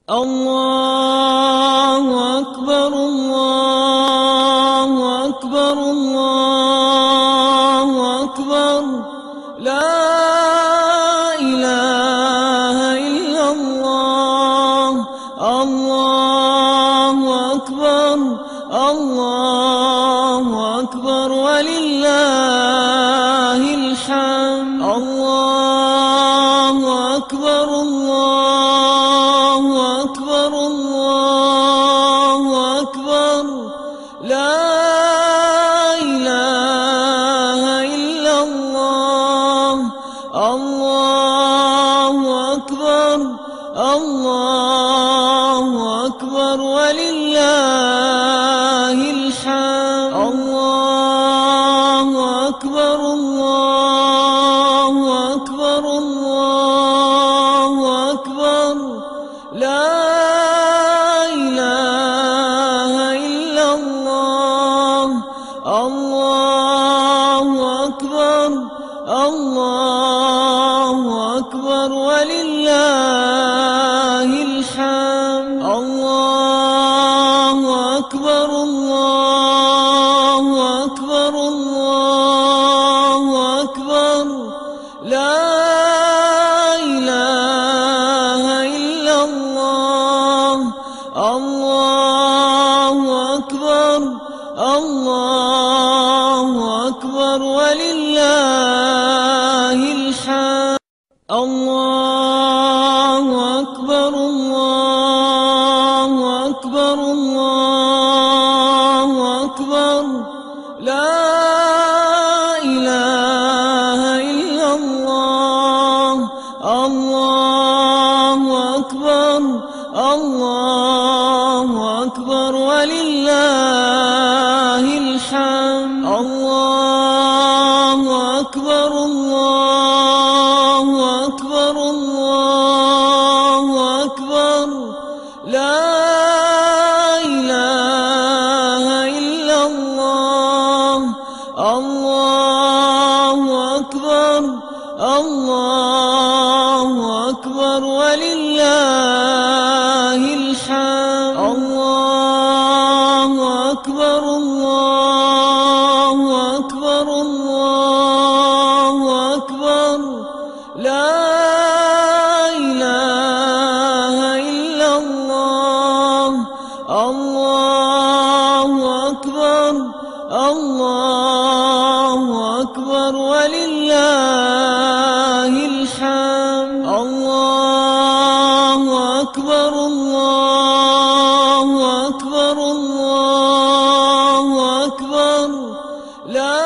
الله أكبر الله أكبر الله أكبر لا إله إلا الله الله أكبر الله أكبر ولله الحمد الله أكبر الله أكبر الله أكبر لا إله إلا الله الله أكبر الله أكبر ولله الحمد الله أكبر الله أكبر الله أكبر لا إله إلا الله الله أكبر الله أكبر ولله الحمد الله أكبر الله أكبر الله أكبر لا إله إلا الله الله أكبر الله أكبر ولله الحمد الله أكبر الله أكبر الله أكبر لا إله إلا الله الله أكبر الله أكبر ولله الحمد الله أكبر الله أكبر الله أكبر لا إله إلا الله الله أكبر الله أكبر ولله الحمد الله أكبر الله أكبر الله أكبر لا إله إلا الله الله أكبر الله أكبر ولله الحمد الله أكبر الله أكبر الله أكبر لا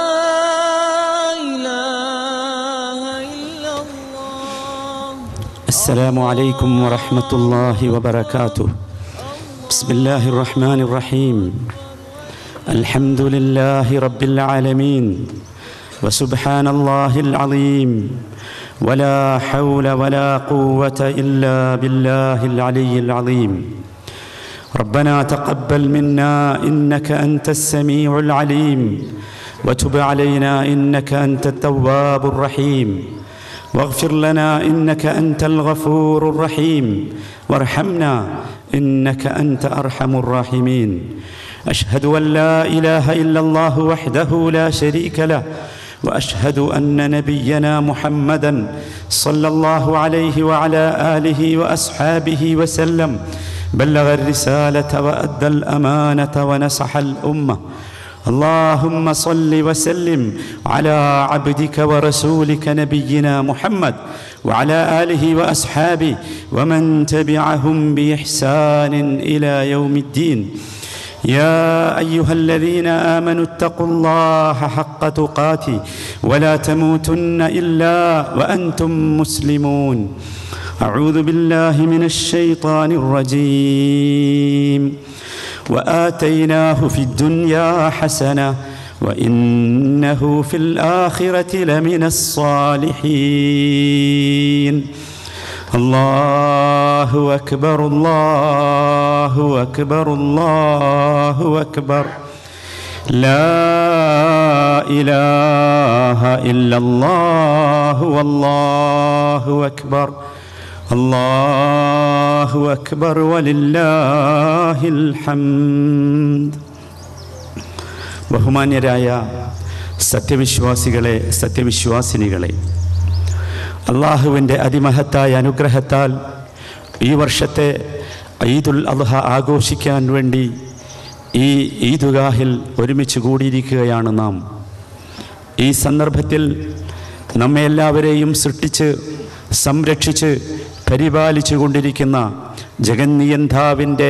إله إلا الله السلام عليكم ورحمة الله وبركاته بسم الله الرحمن الرحيم الحمد لله رب العالمين وسبحان الله العظيم ولا حول ولا قوة إلا بالله العلي العظيم ربنا تقبل منا إنك أنت السميع العليم وتب علينا إنك أنت التواب الرحيم واغفر لنا انك انت الغفور الرحيم وارحمنا انك انت ارحم الراحمين اشهد ان لا اله الا الله وحده لا شريك له واشهد ان نبينا محمدا صلى الله عليه وعلى اله واصحابه وسلم بلغ الرساله وادى الامانه ونصح الامه اللهم صل وسلم على عبدك ورسولك نبينا محمد وعلى اله واصحابه ومن تبعهم باحسان الى يوم الدين يا ايها الذين امنوا اتقوا الله حق تقاته ولا تموتن الا وانتم مسلمون اعوذ بالله من الشيطان الرجيم واتيناه في الدنيا حسنه وانه في الاخره لمن الصالحين الله اكبر الله اكبر الله اكبر لا اله الا الله والله اكبر അല്ലാഹു അക്ബർ വലില്ലാഹിൽ ഹംദ് ബഹുമാന്യരായ സത്യവിശ്വാസികളെ സത്യവിശ്വാസിനികളെ അള്ളാഹുവിൻ്റെ അതിമഹത്തായ അനുഗ്രഹത്താൽ ഈ വർഷത്തെ ഈദുൽ അദ്ഹ ആഘോഷിക്കാൻ വേണ്ടി ഈ ഈദുഗാഹിൽ ഒരുമിച്ച് കൂടിയിരിക്കുകയാണ് നാം ഈ സന്ദർഭത്തിൽ നമ്മെ എല്ലാവരെയും സൃഷ്ടിച്ച് സംരക്ഷിച്ച് പരിപാലിച്ചു കൊണ്ടിരിക്കുന്ന ജഗന്നിയന്താവിൻ്റെ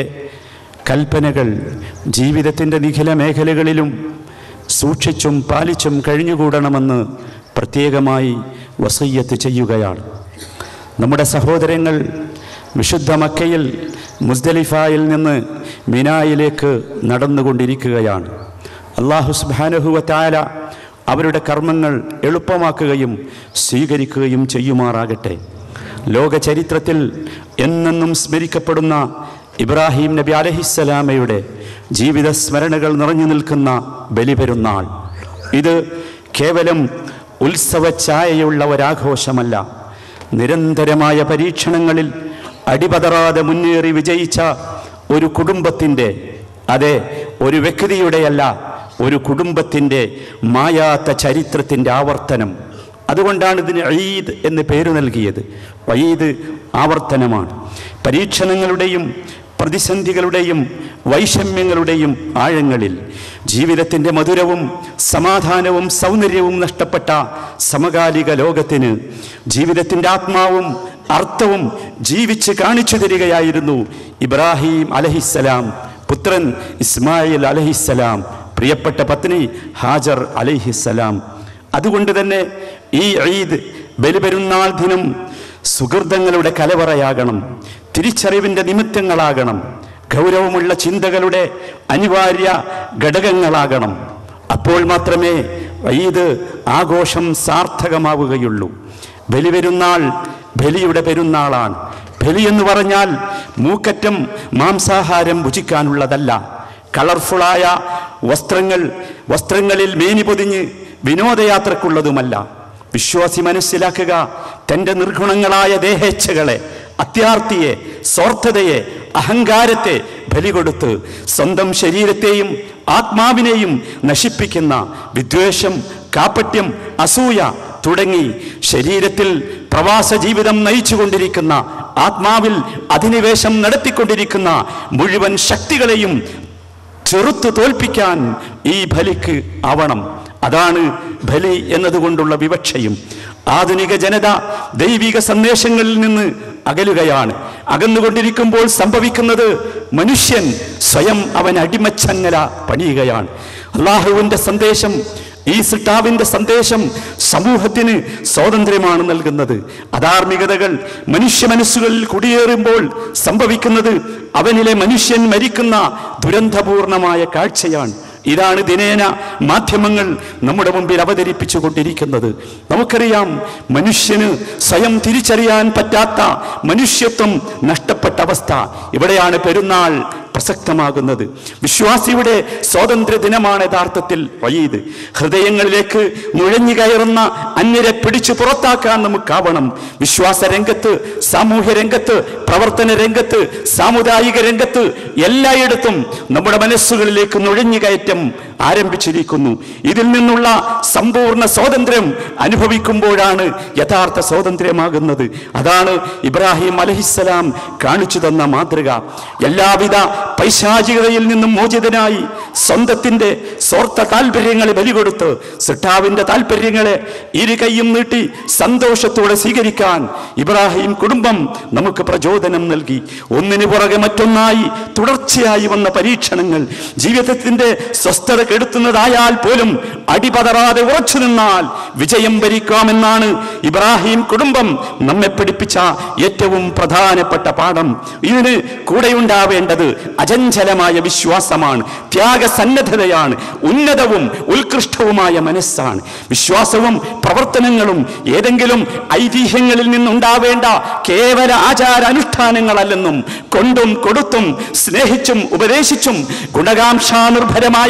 കൽപ്പനകൾ ജീവിതത്തിൻ്റെ നിഖില മേഖലകളിലും സൂക്ഷിച്ചും പാലിച്ചും കഴിഞ്ഞുകൂടണമെന്ന് പ്രത്യേകമായി വസയ്യത്ത് ചെയ്യുകയാണ് നമ്മുടെ സഹോദരങ്ങൾ വിശുദ്ധ മക്കയിൽ മുസ്ദലിഫായിൽ നിന്ന് മിനായിലേക്ക് നടന്നുകൊണ്ടിരിക്കുകയാണ് അള്ളാഹു സുബാനഹുവത്തായ അവരുടെ കർമ്മങ്ങൾ എളുപ്പമാക്കുകയും സ്വീകരിക്കുകയും ചെയ്യുമാറാകട്ടെ ലോക ചരിത്രത്തിൽ എന്നെന്നും സ്മരിക്കപ്പെടുന്ന ഇബ്രാഹിം നബി അലഹിസ്സലാമയുടെ ജീവിത സ്മരണകൾ നിറഞ്ഞു നിൽക്കുന്ന ബലിപെരുന്നാൾ ഇത് കേവലം ഉത്സവ ഛായയുള്ള ഒരാഘോഷമല്ല നിരന്തരമായ പരീക്ഷണങ്ങളിൽ അടിപതറാതെ മുന്നേറി വിജയിച്ച ഒരു കുടുംബത്തിൻ്റെ അതെ ഒരു വ്യക്തിയുടെയല്ല ഒരു കുടുംബത്തിൻ്റെ മായാത്ത ചരിത്രത്തിൻ്റെ ആവർത്തനം അതുകൊണ്ടാണ് ഇതിന് ഈദ് എന്ന് പേര് നൽകിയത് ഈദ് ആവർത്തനമാണ് പരീക്ഷണങ്ങളുടെയും പ്രതിസന്ധികളുടെയും വൈഷമ്യങ്ങളുടെയും ആഴങ്ങളിൽ ജീവിതത്തിൻ്റെ മധുരവും സമാധാനവും സൗന്ദര്യവും നഷ്ടപ്പെട്ട സമകാലിക ലോകത്തിന് ജീവിതത്തിൻ്റെ ആത്മാവും അർത്ഥവും ജീവിച്ച് കാണിച്ചു തരികയായിരുന്നു ഇബ്രാഹിം അലഹിസ്സലാം പുത്രൻ ഇസ്മായിൽ അലഹിസ്സലാം പ്രിയപ്പെട്ട പത്നി ഹാജർ അലഹിസ്സലാം അതുകൊണ്ട് തന്നെ ഈ ഈദ് ബലിപെരുന്നാൾ ദിനം സുഹൃതങ്ങളുടെ കലവറയാകണം തിരിച്ചറിവിൻ്റെ നിമിത്തങ്ങളാകണം ഗൗരവമുള്ള ചിന്തകളുടെ അനിവാര്യ ഘടകങ്ങളാകണം അപ്പോൾ മാത്രമേ ഈദ് ആഘോഷം സാർത്ഥകമാവുകയുള്ളൂ ബലിപെരുന്നാൾ ബലിയുടെ പെരുന്നാളാണ് ബലി എന്ന് പറഞ്ഞാൽ മൂക്കറ്റം മാംസാഹാരം ഭുജിക്കാനുള്ളതല്ല കളർഫുള്ളായ വസ്ത്രങ്ങൾ വസ്ത്രങ്ങളിൽ മേനി പൊതിഞ്ഞ് വിനോദയാത്രക്കുള്ളതുമല്ല വിശ്വാസി മനസ്സിലാക്കുക തൻ്റെ നിർഗുണങ്ങളായ ദേഹേച്ഛകളെ അത്യാർത്തിയെ സ്വാർത്ഥതയെ അഹങ്കാരത്തെ ബലി കൊടുത്ത് സ്വന്തം ശരീരത്തെയും ആത്മാവിനെയും നശിപ്പിക്കുന്ന വിദ്വേഷം കാപ്പട്യം അസൂയ തുടങ്ങി ശരീരത്തിൽ പ്രവാസ ജീവിതം നയിച്ചുകൊണ്ടിരിക്കുന്ന ആത്മാവിൽ അധിനിവേശം നടത്തിക്കൊണ്ടിരിക്കുന്ന മുഴുവൻ ശക്തികളെയും ചെറുത്തു തോൽപ്പിക്കാൻ ഈ ബലിക്ക് ആവണം അതാണ് ബലി എന്നതുകൊണ്ടുള്ള വിവക്ഷയും ആധുനിക ജനത ദൈവിക സന്ദേശങ്ങളിൽ നിന്ന് അകലുകയാണ് അകന്നുകൊണ്ടിരിക്കുമ്പോൾ സംഭവിക്കുന്നത് മനുഷ്യൻ സ്വയം അവൻ അടിമച്ചങ്ങല പണിയുകയാണ് അള്ളാഹുവിൻ്റെ സന്ദേശം ഈ സിട്ടാവിൻ്റെ സന്ദേശം സമൂഹത്തിന് സ്വാതന്ത്ര്യമാണ് നൽകുന്നത് അധാർമികതകൾ മനുഷ്യ മനസ്സുകളിൽ കുടിയേറുമ്പോൾ സംഭവിക്കുന്നത് അവനിലെ മനുഷ്യൻ മരിക്കുന്ന ദുരന്തപൂർണമായ കാഴ്ചയാണ് ഇതാണ് ദിനേന മാധ്യമങ്ങൾ നമ്മുടെ മുമ്പിൽ അവതരിപ്പിച്ചു കൊണ്ടിരിക്കുന്നത് നമുക്കറിയാം മനുഷ്യന് സ്വയം തിരിച്ചറിയാൻ പറ്റാത്ത മനുഷ്യത്വം നഷ്ടപ്പെട്ട അവസ്ഥ ഇവിടെയാണ് പെരുന്നാൾ പ്രസക്തമാകുന്നത് വിശ്വാസിയുടെ സ്വാതന്ത്ര്യ ദിനമാണ് യഥാർത്ഥത്തിൽ വയ്യത് ഹൃദയങ്ങളിലേക്ക് നുഴഞ്ഞു കയറുന്ന അന്യരെ പിടിച്ചു പുറത്താക്കാൻ നമുക്കാവണം വിശ്വാസ രംഗത്ത് സാമൂഹ്യ രംഗത്ത് പ്രവർത്തന രംഗത്ത് സാമുദായിക രംഗത്ത് എല്ലായിടത്തും നമ്മുടെ മനസ്സുകളിലേക്ക് നുഴഞ്ഞു കയറ്റം ആരംഭിച്ചിരിക്കുന്നു ഇതിൽ നിന്നുള്ള സമ്പൂർണ്ണ സ്വാതന്ത്ര്യം അനുഭവിക്കുമ്പോഴാണ് യഥാർത്ഥ സ്വാതന്ത്ര്യമാകുന്നത് അതാണ് ഇബ്രാഹിം അലഹിസ്സലാം കാണിച്ചു തന്ന മാതൃക എല്ലാവിധ പൈശാചികതയിൽ നിന്നും മോചിതനായി സ്വന്തത്തിന്റെ സ്വാർത്ഥ താല്പര്യങ്ങളെ ബലികൊടുത്ത് സിട്ടാവിന്റെ താല്പര്യങ്ങളെ ഇരു കൈയും നീട്ടി സന്തോഷത്തോടെ സ്വീകരിക്കാൻ ഇബ്രാഹിം കുടുംബം നമുക്ക് പ്രചോദനം നൽകി ഒന്നിനു പുറകെ മറ്റൊന്നായി തുടർച്ചയായി വന്ന പരീക്ഷണങ്ങൾ ജീവിതത്തിന്റെ സ്വസ്ഥത കെടുത്തുന്നതായാൽ പോലും അടിപതറാതെ ഉറച്ചു നിന്നാൽ വിജയം ഭരിക്കാമെന്നാണ് ഇബ്രാഹിം കുടുംബം നമ്മെ പഠിപ്പിച്ച ഏറ്റവും പ്രധാനപ്പെട്ട പാഠം ഇതിന് കൂടെയുണ്ടാവേണ്ടത് അചഞ്ചലമായ വിശ്വാസമാണ് ത്യാഗസന്നദ്ധതയാണ് ഉന്നതവും ഉത്കൃഷ്ടവുമായ മനസ്സാണ് വിശ്വാസവും പ്രവർത്തനങ്ങളും ഏതെങ്കിലും ഐതിഹ്യങ്ങളിൽ നിന്നുണ്ടാവേണ്ട കേവല ആചാരാനുഷ്ഠാനങ്ങളല്ലെന്നും കൊണ്ടും കൊടുത്തും സ്നേഹിച്ചും ഉപദേശിച്ചും ഗുണകാംക്ഷാനിർഭരമായ പ്രവർത്തന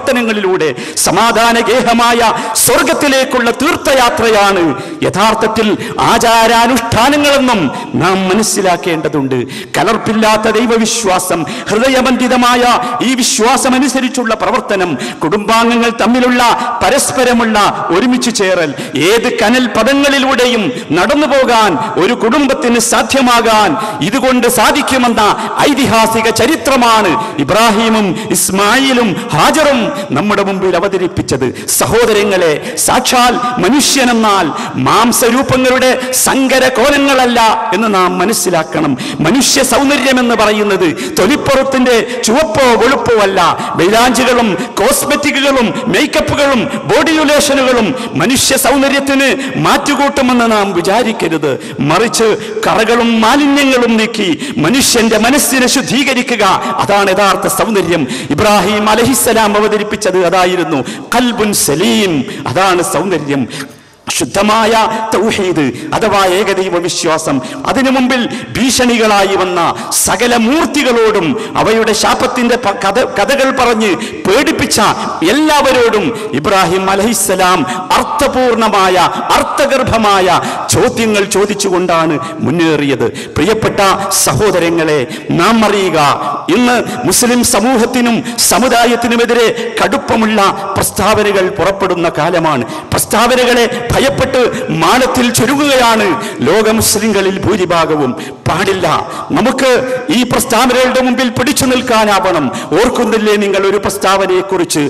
പ്രവർത്തനങ്ങളിലൂടെ സമാധാനഗേഹമായ സ്വർഗത്തിലേക്കുള്ള തീർത്ഥയാത്രയാണ് യഥാർത്ഥത്തിൽ ആചാരാനുഷ്ഠാനങ്ങളെന്നും നാം മനസ്സിലാക്കേണ്ടതുണ്ട് കലർപ്പില്ലാത്ത ദൈവവിശ്വാസം ഹൃദയബന്ധിതമായ ഈ വിശ്വാസം അനുസരിച്ചുള്ള പ്രവർത്തനം കുടുംബാംഗങ്ങൾ തമ്മിലുള്ള പരസ്പരമുള്ള ഒരുമിച്ച് ചേരൽ ഏത് കനൽ പദങ്ങളിലൂടെയും നടന്നു പോകാൻ ഒരു കുടുംബത്തിന് സാധ്യമാകാൻ ഇതുകൊണ്ട് സാധിക്കുമെന്ന ഐതിഹാസിക ചരിത്രമാണ് ഇബ്രാഹിമും ഇസ്മായിലും ഹാജറും നമ്മുടെ മുമ്പിൽ അവതരിപ്പിച്ചത് സഹോദരങ്ങളെ സാക്ഷാൽ മനുഷ്യനെന്നാൽ മാംസരൂപങ്ങളുടെ സങ്കര കോലങ്ങളല്ല എന്ന് നാം മനസ്സിലാക്കണം മനുഷ്യ സൗന്ദര്യം എന്ന് പറയുന്നത് തൊലിപ്പുറത്തിന്റെ ചുവപ്പോ വെളുപ്പോ അല്ല ബൈലാഞ്ചുകളും കോസ്മെറ്റിക്കുകളും മേക്കപ്പുകളും ബോഡി യുലേഷനുകളും മനുഷ്യ സൗന്ദര്യത്തിന് മാറ്റുകൂട്ടുമെന്ന് നാം വിചാരിക്കരുത് മറിച്ച് കറകളും മാലിന്യങ്ങളും നീക്കി മനുഷ്യന്റെ മനസ്സിനെ ശുദ്ധീകരിക്കുക അതാണ് യഥാർത്ഥ സൗന്ദര്യം ഇബ്രാഹിം അലഹിസലാം അവതരിപ്പിച്ചത് അതായിരുന്നു കൽബുൻ സലീം അതാണ് സൗന്ദര്യം ശുദ്ധമായ തൗഹീദ് അഥവാ ഏകദൈവ വിശ്വാസം അതിനു മുമ്പിൽ ഭീഷണികളായി വന്ന സകല മൂർത്തികളോടും അവയുടെ ശാപത്തിന്റെ പ- കഥ കഥകൾ പറഞ്ഞ് പേടിപ്പിച്ച എല്ലാവരോടും ഇബ്രാഹിം അലഹിസ്സലാം അർത്ഥപൂർണമായ അർത്ഥഗർഭമായ ചോദ്യങ്ങൾ ചോദിച്ചുകൊണ്ടാണ് മുന്നേറിയത് പ്രിയപ്പെട്ട സഹോദരങ്ങളെ നാം അറിയുക ഇന്ന് മുസ്ലിം സമൂഹത്തിനും സമുദായത്തിനുമെതിരെ കടുപ്പമുള്ള പ്രസ്താവനകൾ പുറപ്പെടുന്ന കാലമാണ് പ്രസ്താവനകളെ ഭയപ്പെട്ട് മാനത്തിൽ ചുരുങ്ങുകയാണ് ലോക മുസ്ലിങ്ങളിൽ ഭൂരിഭാഗവും പാടില്ല നമുക്ക് ഈ പ്രസ്താവനകളുടെ മുമ്പിൽ പിടിച്ചു നിൽക്കാനാവണം ഓർക്കുന്നില്ലേ നിങ്ങൾ ഒരു പ്രസ്താവനയെ കുറിച്ച്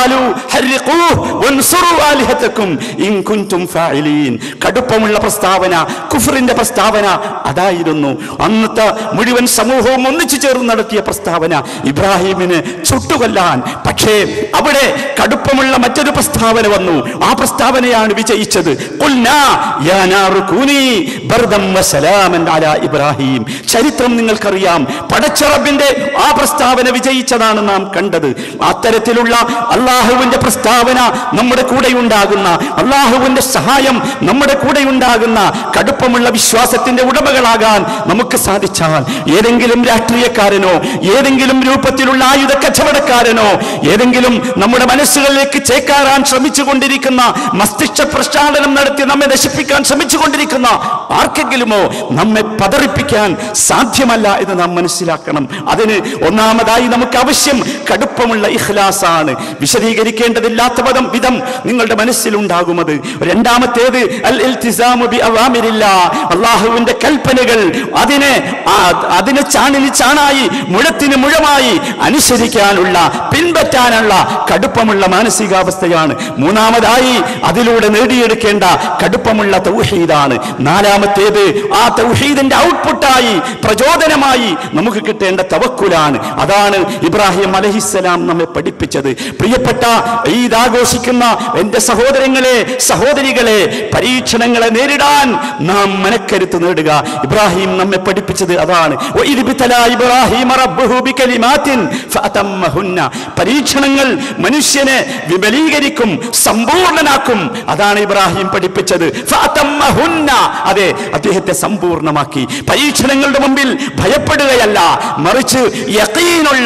കടുപ്പമുള്ള പ്രസ്താവന കുഫറിന്റെ പ്രസ്താവന അതായിരുന്നു അന്നത്തെ മുഴുവൻ സമൂഹവും ഒന്നിച്ചു ചേർന്ന് നടത്തിയ പ്രസ്താവന ഇബ്രാഹിമിന് ചുട്ടുകൊല്ലാൻ പക്ഷേ അവിടെ കടുപ്പമുള്ള മറ്റൊരു പ്രസ്താവന വന്നു ആ പ്രസ്താവനയാണ് വിജയിച്ചത് ഖുൽനാ യാ നാറു കൂനി ബർദം വസലാമൻ അലാ ഇബ്രാഹിം ചരിത്രം നിങ്ങൾക്കറിയാം പടച്ചറബിന്റെ ആ പ്രസ്താവന വിജയിച്ചതാണ് നാം കണ്ടത് അത്തരത്തിലുള്ള അള്ളാഹുവിന്റെ പ്രസ്താവന നമ്മുടെ കൂടെ ഉണ്ടാകുന്ന അള്ളാഹുവിന്റെ സഹായം നമ്മുടെ കൂടെ ഉണ്ടാകുന്ന കടുപ്പമുള്ള വിശ്വാസത്തിന്റെ ഉടമകളാകാൻ നമുക്ക് സാധിച്ചാൽ ഏതെങ്കിലും രാഷ്ട്രീയക്കാരനോ ഏതെങ്കിലും രൂപത്തിലുള്ള ആയുധ കച്ചവടക്കാരനോ ഏതെങ്കിലും നമ്മുടെ മനസ്സുകളിലേക്ക് ചേക്കാറാൻ ശ്രമിച്ചുകൊണ്ടിരിക്കുന്ന മസ്തിഷ്ക പ്രക്ഷാളനം നടത്തി നമ്മെ നശിപ്പിക്കാൻ ശ്രമിച്ചുകൊണ്ടിരിക്കുന്ന ആർക്കെങ്കിലുമോ നമ്മെ പതറിപ്പിക്കാൻ സാധ്യമല്ല എന്ന് നാം മനസ്സിലാക്കണം അതിന് ഒന്നാമതായി നമുക്ക് ആവശ്യം കടുപ്പമുള്ള ഇഖ്ലാസാണ് വിശദീകരിക്കേണ്ടതില്ലാത്ത പദം വിധം നിങ്ങളുടെ മനസ്സിലുണ്ടാകുമത് രണ്ടാമത്തേത് അൽ ഇൽത്തിസാമു ബി അവാമിരില്ലാ. അള്ളാഹുവിന്റെ കൽപ്പനകൾ അതിനെ ആ- അതിനെ ചാണിന് ചാണായി മുഴത്തിന് മുഴമായി അനുസരിക്കാനുള്ള പിൻപറ്റാനുള്ള കടുപ്പമുള്ള മാനസികാവസ്ഥയാണ് മൂന്നാമതായി അതിലൂടെ നേടിയെടുക്കേണ്ട കടുപ്പമുള്ള തൗഹീദാണ് നാലാമത്തേത് ആ തൗഹീദിന്റെ ഔട്ട്പുട്ടായി പ്രചോദനമായി നമുക്ക് കിട്ടേണ്ട തവക്കുലാണ് അതാണ് ഇബ്രാഹിം അലഹിസ്സലാം നമ്മെ പഠിപ്പിച്ചത് പ്രിയപ്പെട്ട ഈദ് ആഘോഷിക്കുന്ന എന്റെ സഹോദരങ്ങളെ സഹോദരികളെ പരീക്ഷണങ്ങളെ നേരിടാൻ നാം മനക്കരുത്ത് നേടുക ഇബ്രാഹിം നമ്മെ പഠിപ്പിച്ചത് അതാണ് "വഇദ് ഇബ്തലാ ഇബ്രാഹീമ റബ്ബുഹു ബികലിമാത്തിൻ ഫഅതമ്മഹുന്ന." പരീക്ഷണങ്ങൾ മനുഷ്യനെ വിപുലീകരിക്കും സമ്പൂർണനാക്കും അതാണ് ഇബ്രാഹിം പഠിപ്പിച്ചത് ഫഅതമ്മഹുന്ന. അതെ അദ്ദേഹത്തെ സമ്പൂർണമാക്കി പരീക്ഷണങ്ങളുടെ മുമ്പിൽ ഭയപ്പെടുകയല്ല മറിച്ച് യഖീനുള്ള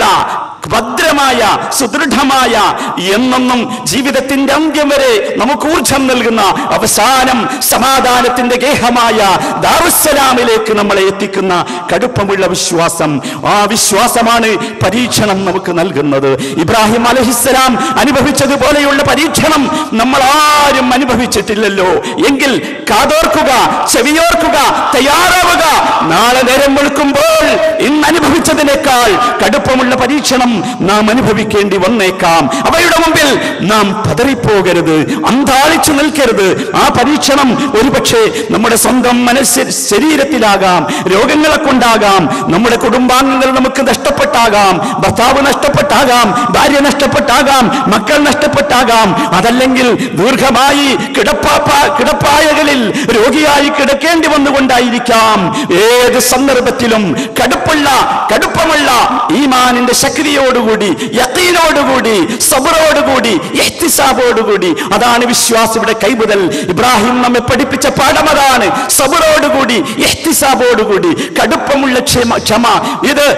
ഭദ്രമായ സുദൃഢമായ എന്നൊന്നും ജീവിതത്തിന്റെ അന്ത്യം വരെ നമുക്ക് ഊർജം നൽകുന്ന അവസാനം സമാധാനത്തിന്റെ ഗേഹമായ ദാറുസലാമിലേക്ക് നമ്മളെ എത്തിക്കുന്ന കടുപ്പമുള്ള വിശ്വാസം ആ വിശ്വാസമാണ് പരീക്ഷണം നമുക്ക് നൽകുന്നത് ഇബ്രാഹിം അലഹിസ്സലാം അനുഭവിച്ചതുപോലെയുള്ള പരീക്ഷണം നമ്മൾ ആരും അനുഭവിച്ചിട്ടില്ലല്ലോ എങ്കിൽ കാതോർക്കുക ചെവിയോർക്കുക തയ്യാറാവുക നാളെ നേരം വെളുക്കുമ്പോൾ ഇന്ന് അനുഭവിച്ചതിനേക്കാൾ കടുപ്പമുള്ള പരീക്ഷണം നാം അനുഭവിക്കേണ്ടി വന്നേക്കാം അവയുടെ മുമ്പിൽ നാം പതറിപ്പോകരുത് അന്താളിച്ചു നിൽക്കരുത് ആ പരീക്ഷണം ഒരുപക്ഷെ നമ്മുടെ സ്വന്തം മനസ്സ് ശരീരത്തിലാകാം രോഗങ്ങളെ കൊണ്ടാകാം നമ്മുടെ കുടുംബാംഗങ്ങൾ നമുക്ക് നഷ്ടപ്പെട്ടാകാം ഭർത്താവ് നഷ്ടപ്പെട്ടാകാം ഭാര്യ നഷ്ടപ്പെട്ടാകാം മക്കൾ നഷ്ടപ്പെട്ടാകാം അതല്ലെങ്കിൽ ദീർഘമായി കിടപ്പാപ്പ കിടപ്പായകളിൽ രോഗിയായി കിടക്കേണ്ടി വന്നുകൊണ്ടായിരിക്കാം ഏത് സന്ദർഭത്തിലും കടുപ്പുള്ള കടുപ്പമുള്ള ഈമാനിന്റെ ശക്തിയോടുകൂടി യക്കീനോടുകൂടി സബറോടുകൂടി എഹ്തിസാബോടുകൂടി അതാണ് വിശ്വാസിയുടെ കൈമുതൽ ഇബ്രാഹിം നമ്മെ പഠിപ്പിച്ച പാഠം അതാണ് സബറോടുകൂടി എഹ്തിസാബോടുകൂടി കടുപ്പമുള്ള ക്ഷമ ക്ഷമ ഇത് അള്ളാഹു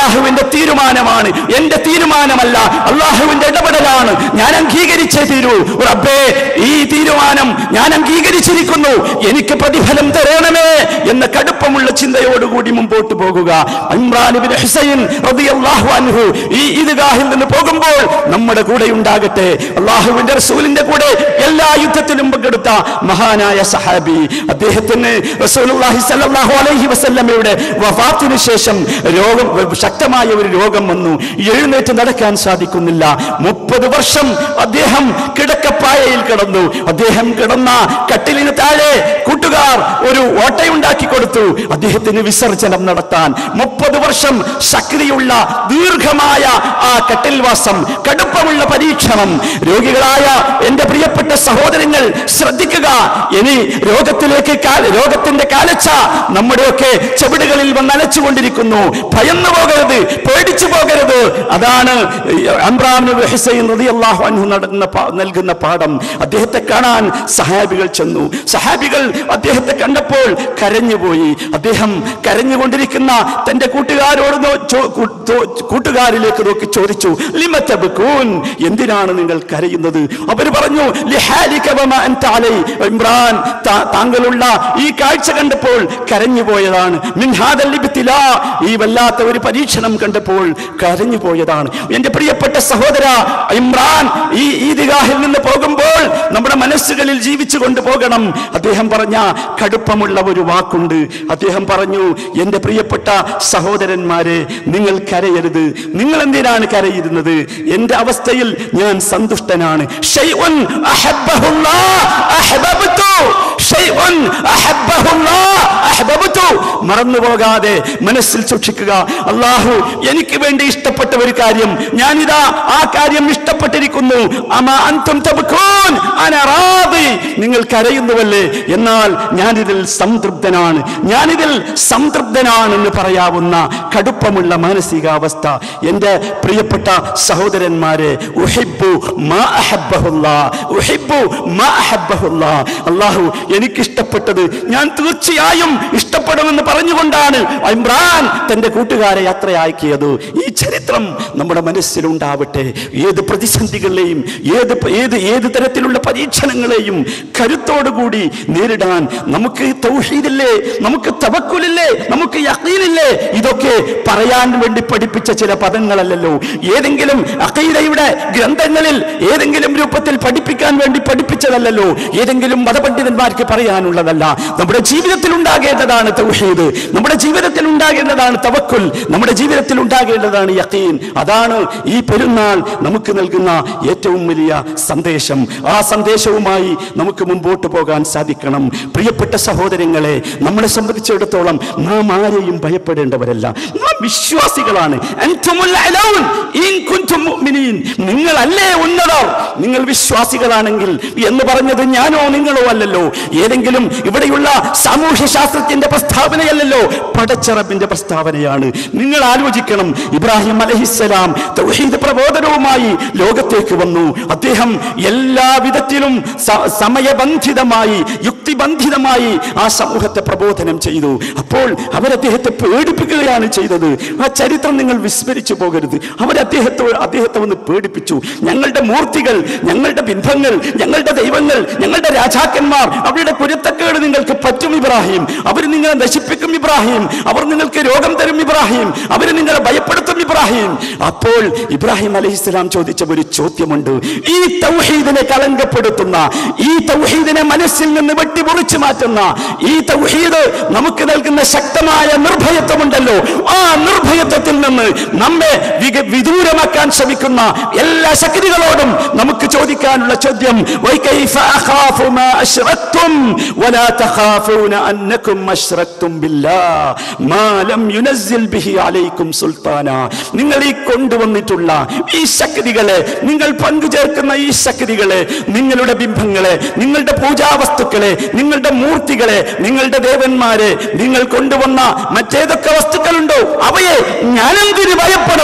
അള്ളാഹുവിന്റെ തീരുമാനമാണ് എന്റെ തീരുമാനമല്ല അള്ളാഹുവിന്റെ ഇടപെടലാണ് ഞാൻ അംഗീകരിച്ചേ തീരൂ റബ്ബേ ഈ തീരുമാനം ഞാൻ അംഗീകരിച്ചിരിക്കുന്നു എനിക്ക് പ്രതിഫലം തരണമേ എന്ന കടുപ്പമുള്ള ചിന്തയോടുകൂടി മുമ്പോട്ട് പോകുക ഇമ്രാൻ ഇബ്നു ഹുസൈൻ റളിയല്ലാഹു അൻഹു ഈ ഈദ്ഗാഹിൽ നിന്ന് പോകുമ്പോൾ നമ്മുടെ കൂടെ ഉണ്ടാകട്ടെ അള്ളാഹുവിന്റെ റസൂലിന്റെ കൂടെ എല്ലാ യുദ്ധത്തിലും പങ്കെടുത്ത മഹാനായ സഹാബി അദ്ദേഹത്തിന് റസൂലുള്ളാഹി സ്വല്ലല്ലാഹു അലൈഹി വസല്ലമയുടെ വഫാത്തിന് ശേഷം രോഗം ശക്തമായ ഒരു രോഗം വന്നു എഴുന്നേറ്റ് നടക്കാൻ സാധിക്കുന്നില്ല മുപ്പത് വർഷം അദ്ദേഹം കിടക്കപ്പായയിൽ കിടന്നു അദ്ദേഹം കിടന്ന കട്ടിലിന് താഴെ കൂട്ടുകാർ ഒരു ഓട്ടയുണ്ടാക്കി കൊടുത്തു അദ്ദേഹത്തിന് വിസർജനം നടത്താൻ മുപ്പത് വർഷം ശക്തിയുള്ള ദീർഘമായ ആ കട്ടിൽവാസം കടുപ്പമുള്ള പരീക്ഷണം രോഗികളായ എന്റെ പ്രിയപ്പെട്ട സഹോദരങ്ങൾ ശ്രദ്ധിക്കുക ഇനി രോഗത്തിലേക്ക് കാ- രോഗത്തിന്റെ കാലച്ച നമ്മുടെയൊക്കെ ചെവിടുകളിൽ വന്ന് അലച്ചുകൊണ്ടിരിക്കുന്നു ഭയന്നു പോകരുത് പേടിച്ചു പോകരുത് അതാണ് അംറാം നബി ഹുസൈൻ റളിയല്ലാഹു അൻഹു നടന്ന പാ- നൽകുന്ന പാഠം അദ്ദേഹത്തെ കാണാൻ സഹാബികൾ ചെന്നു സഹാബികൾ അദ്ദേഹത്തെ കണ്ടപ്പോൾ കരഞ്ഞുപോയി അദ്ദേഹം കരഞ്ഞുകൊണ്ടിരിക്കുന്ന തന്റെ കൂട്ടുകാരോട് നോ- ചോ- കൂ- തോ- കൂട്ടുകാരിലേക്ക് നോക്കി ചോദിച്ചു ലിമത്തബുക്കൂൻ എന്തിനാണ് നിങ്ങൾ കരയുന്നത് അവർ പറഞ്ഞു "ലിഹാലിക വമാ അൻത അലൈ." ഇമ്രാൻ താ- താങ്കളുള്ള ഈ കാഴ്ച കണ്ടപ്പോൾ കരഞ്ഞു പോയതാണ് മിൻ ഹാദൽ ഇബ്തിലാ. ഈ വല്ലാത്ത ഒരു പരീക്ഷണം കണ്ടപ്പോൾ കരഞ്ഞു പോയതാണ് എന്റെ പ്രിയപ്പെട്ട സഹോദര ഇമ്രാൻ ഈ ഈദ്ഗാഹിൽ നിന്ന് പോകുമ്പോൾ നമ്മുടെ മനസ്സുകളിൽ ജീവിച്ചു കൊണ്ടുപോകണം അദ്ദേഹം പറഞ്ഞ കടുപ്പമുള്ള ഒരു വാക്കുണ്ട് അദ്ദേഹം പറഞ്ഞു എന്റെ പ്രിയപ്പെട്ട സഹോദരന്മാരെ നിങ്ങൾ കരയരുത് നിങ്ങൾ എന്തിനാണ് കരയിരുന്നത് എന്റെ അവസ്ഥയിൽ ഞാൻ സന്തുഷ്ടനാണ് ഷൈഉൻ അഹബ്ബഹുല്ലാ അഹ്ബബ്തു. ഷൈഉൻ അഹബ്ബഹുല്ലാ അഹ്ബബ്തു. മറന്നുപോകാതെ മനസ്സിൽ സൂക്ഷിക്കുക അള്ളാഹു എനിക്ക് വേണ്ടി ഇഷ്ടപ്പെട്ട ഒരു കാര്യം ഞാനിതാ ആ കാര്യം ഇഷ്ടപ്പെട്ടിരിക്കുന്നു അമാ അൻതും തബ്കൂൻ അന റാദി. നിങ്ങൾ കരയുന്നുവല്ലേ എന്നാൽ ഞാനിതിൽ സംതൃപ്തനാണ് ഞാനിതിൽ സംതൃപ്തനാണെന്ന് പറയാവുന്ന കടുപ്പമുള്ള മാനസികാവസ്ഥ എൻ്റെ പ്രിയപ്പെട്ട സഹോദരന്മാരെ ഉഹിബ്ബു മാ അഹബ്ബഹുല്ലാ ഉഹിബ്ബു മാ അഹബ്ബഹുല്ലാ അള്ളാഹു എനിക്കിഷ്ടപ്പെട്ടത് ഞാൻ തീർച്ചയായും ഇഷ്ടപ്പെടുമെന്ന് പറഞ്ഞുകൊണ്ടാണ് ഇമ്രാൻ തന്റെ കൂട്ടുകാരെ യാത്രയാക്കിയത് ഈ ചരിത്രം നമ്മുടെ മനസ്സിലുണ്ടാവട്ടെ ഏത് പ്രതിസന്ധികളെയും ഏത് ഏത് ഏത് തരത്തിലുള്ള പരീക്ഷണങ്ങളെയും കരുത്തോടുകൂടി നേരിടാൻ നമുക്ക് തൗഹീദില്ലേ നമുക്ക് തവക്കുലില്ലേ നമുക്ക് യഖീനില്ലേ ഇതൊക്കെ പറയാൻ വേണ്ടി പഠിപ്പിച്ച ചില പദങ്ങളല്ലല്ലോ ഏതെങ്കിലും അഖീദയുടെ ഗ്രന്ഥങ്ങളിൽ ഏതെങ്കിലും രൂപത്തിൽ പഠിപ്പിക്കാൻ വേണ്ടി പഠിപ്പിച്ചതല്ലല്ലോ ഏതെങ്കിലും മതപണ്ഡിതന്മാർക്ക് പറയാനുള്ളതല്ല നമ്മുടെ ജീവിതത്തിൽ ഉണ്ടാകേണ്ടതാണ് തൗഹീദ് നമ്മുടെ ജീവിതത്തിൽ ഉണ്ടാകേണ്ടതാണ് തവക്കുൽ നമ്മുടെ ജീവിതത്തിൽ ഉണ്ടാകേണ്ടതാണ് യഖീൻ അതാണ് ഈ പെരുന്നാൾ നമുക്ക് നൽകുന്ന ഏറ്റവും വലിയ സന്ദേശം ആ സന്ദേശവുമായി നമുക്ക് മുമ്പോട്ട് പോകാൻ സാധിക്കണം പ്രിയപ്പെട്ട സഹോദരങ്ങളെ നമ്മളെ സംബന്ധിച്ചിടത്തോളം നാം ആരെയും ഭയപ്പെടേണ്ടവരല്ല നാം വിശ്വാസികളാണ് അൻതുമുൽ അലൗൻ ഇൻ കുൻതും മുഅ്മിനീൻ. നിങ്ങളല്ലേ ഉന്നതർ നിങ്ങൾ വിശ്വാസികളാണെങ്കിൽ എന്ന് പറഞ്ഞത് ഞാനോ നിങ്ങളോ അല്ലല്ലോ ഏതെങ്കിലും ഇവിടെയുള്ള സാമൂഹ്യ ശാസ്ത്രത്തിന്റെ പ്രസ്താവനയല്ലല്ലോ പടച്ചറബിന്റെ പ്രസ്താവനയാണ് നിങ്ങൾ ആലോചിക്കണം ഇബ്രാഹിം അലഹിസ്സലാം തൗഹീദ് പ്രബോധനവുമായി ലോകത്തേക്ക് വന്നു അദ്ദേഹം എല്ലാ വിധത്തിലും സ- സമയബന്ധിതമായി യുക്തിബന്ധിതമായി ആ സമൂഹത്തെ പ്രബോധനം ചെയ്തു അപ്പോൾ അവരദ്ദേഹത്തെ പേടിപ്പിക്കുകയാണ് ചെയ്തത് ആ ചരിത്രം നിങ്ങൾ വിസ്മരിച്ചു പോകരുത് അവർ അദ്ദേഹത്തെ അദ്ദേഹത്തെ ഒന്ന് പേടിപ്പിച്ചു ഞങ്ങളുടെ മൂർത്തികൾ ഞങ്ങളുടെ ബിംബങ്ങൾ ഞങ്ങളുടെ ദൈവങ്ങൾ ഞങ്ങളുടെ രാജാക്കന്മാർ അവരുടെ കുരുത്തക്കേട് നിങ്ങൾക്ക് പറ്റും ഇബ്രാഹിം അവർ നിങ്ങളെ നശിപ്പിക്കും ഇബ്രാഹിം അവർ നിങ്ങൾക്ക് രോഗം തരും ഇബ്രാഹിം അവർ നിങ്ങളെ ഭയപ്പെടുത്തും ഇബ്രാഹിം അപ്പോൾ ഇബ്രാഹിം അലഹിസ്ലാം ചോദിച്ച ഒരു ചോദ്യമുണ്ട് ഈ തൗഹീദിനെ കളങ്കപ്പെടുത്തുന്ന ഈ തൗഹീദിനെ മനസ്സിൽ നിന്ന് വെട്ടിമുറിച്ചു മാറ്റുന്ന ഈ തൗഹീദ് നമുക്ക് നൽകുന്ന ശക്തമായ നിർഭയത്വമുണ്ടല്ലോ ആ നിർഭയത്വത്തിൽ നിന്ന് നമ്മെ വിക- വിദൂരമാക്കാൻ ശ്രമിക്കുന്ന എല്ലാ ശക്തികളോടും നമുക്ക് ചോദിക്കാനുള്ള ചോദ്യം وَكَيْفَ أَخَافُ مَا أَشْرَكْتُمْ وَلَا تَخَافُونَ أَنَّكُمْ أَشْرَكْتُمْ بِاللَّهِ مَا لَمْ يُنَزِّلْ بِهِ عَلَيْكُمْ سُلْطَانًا നിങ്ങൾ ഈ കൊണ്ടുവന്നിട്ടുള്ള ഈ ശക്തികളെ നിങ്ങൾ പങ്കുചേർക്കുന്ന ഈ ശക്തികളെ നിങ്ങളുടെ ബിംബങ്ങളെ നിങ്ങളുടെ പൂജാവസ്തുക്കളെ നിങ്ങളുടെ മൂർത്തികളെ നിങ്ങളുടെ ദേവന്മാരെ നിങ്ങൾ കൊണ്ടുവന്ന മറ്റേതൊക്കെ വസ്തുക്കളുണ്ടോ അവയെ ഞാനെന്തിന് ഭയപ്പെടണം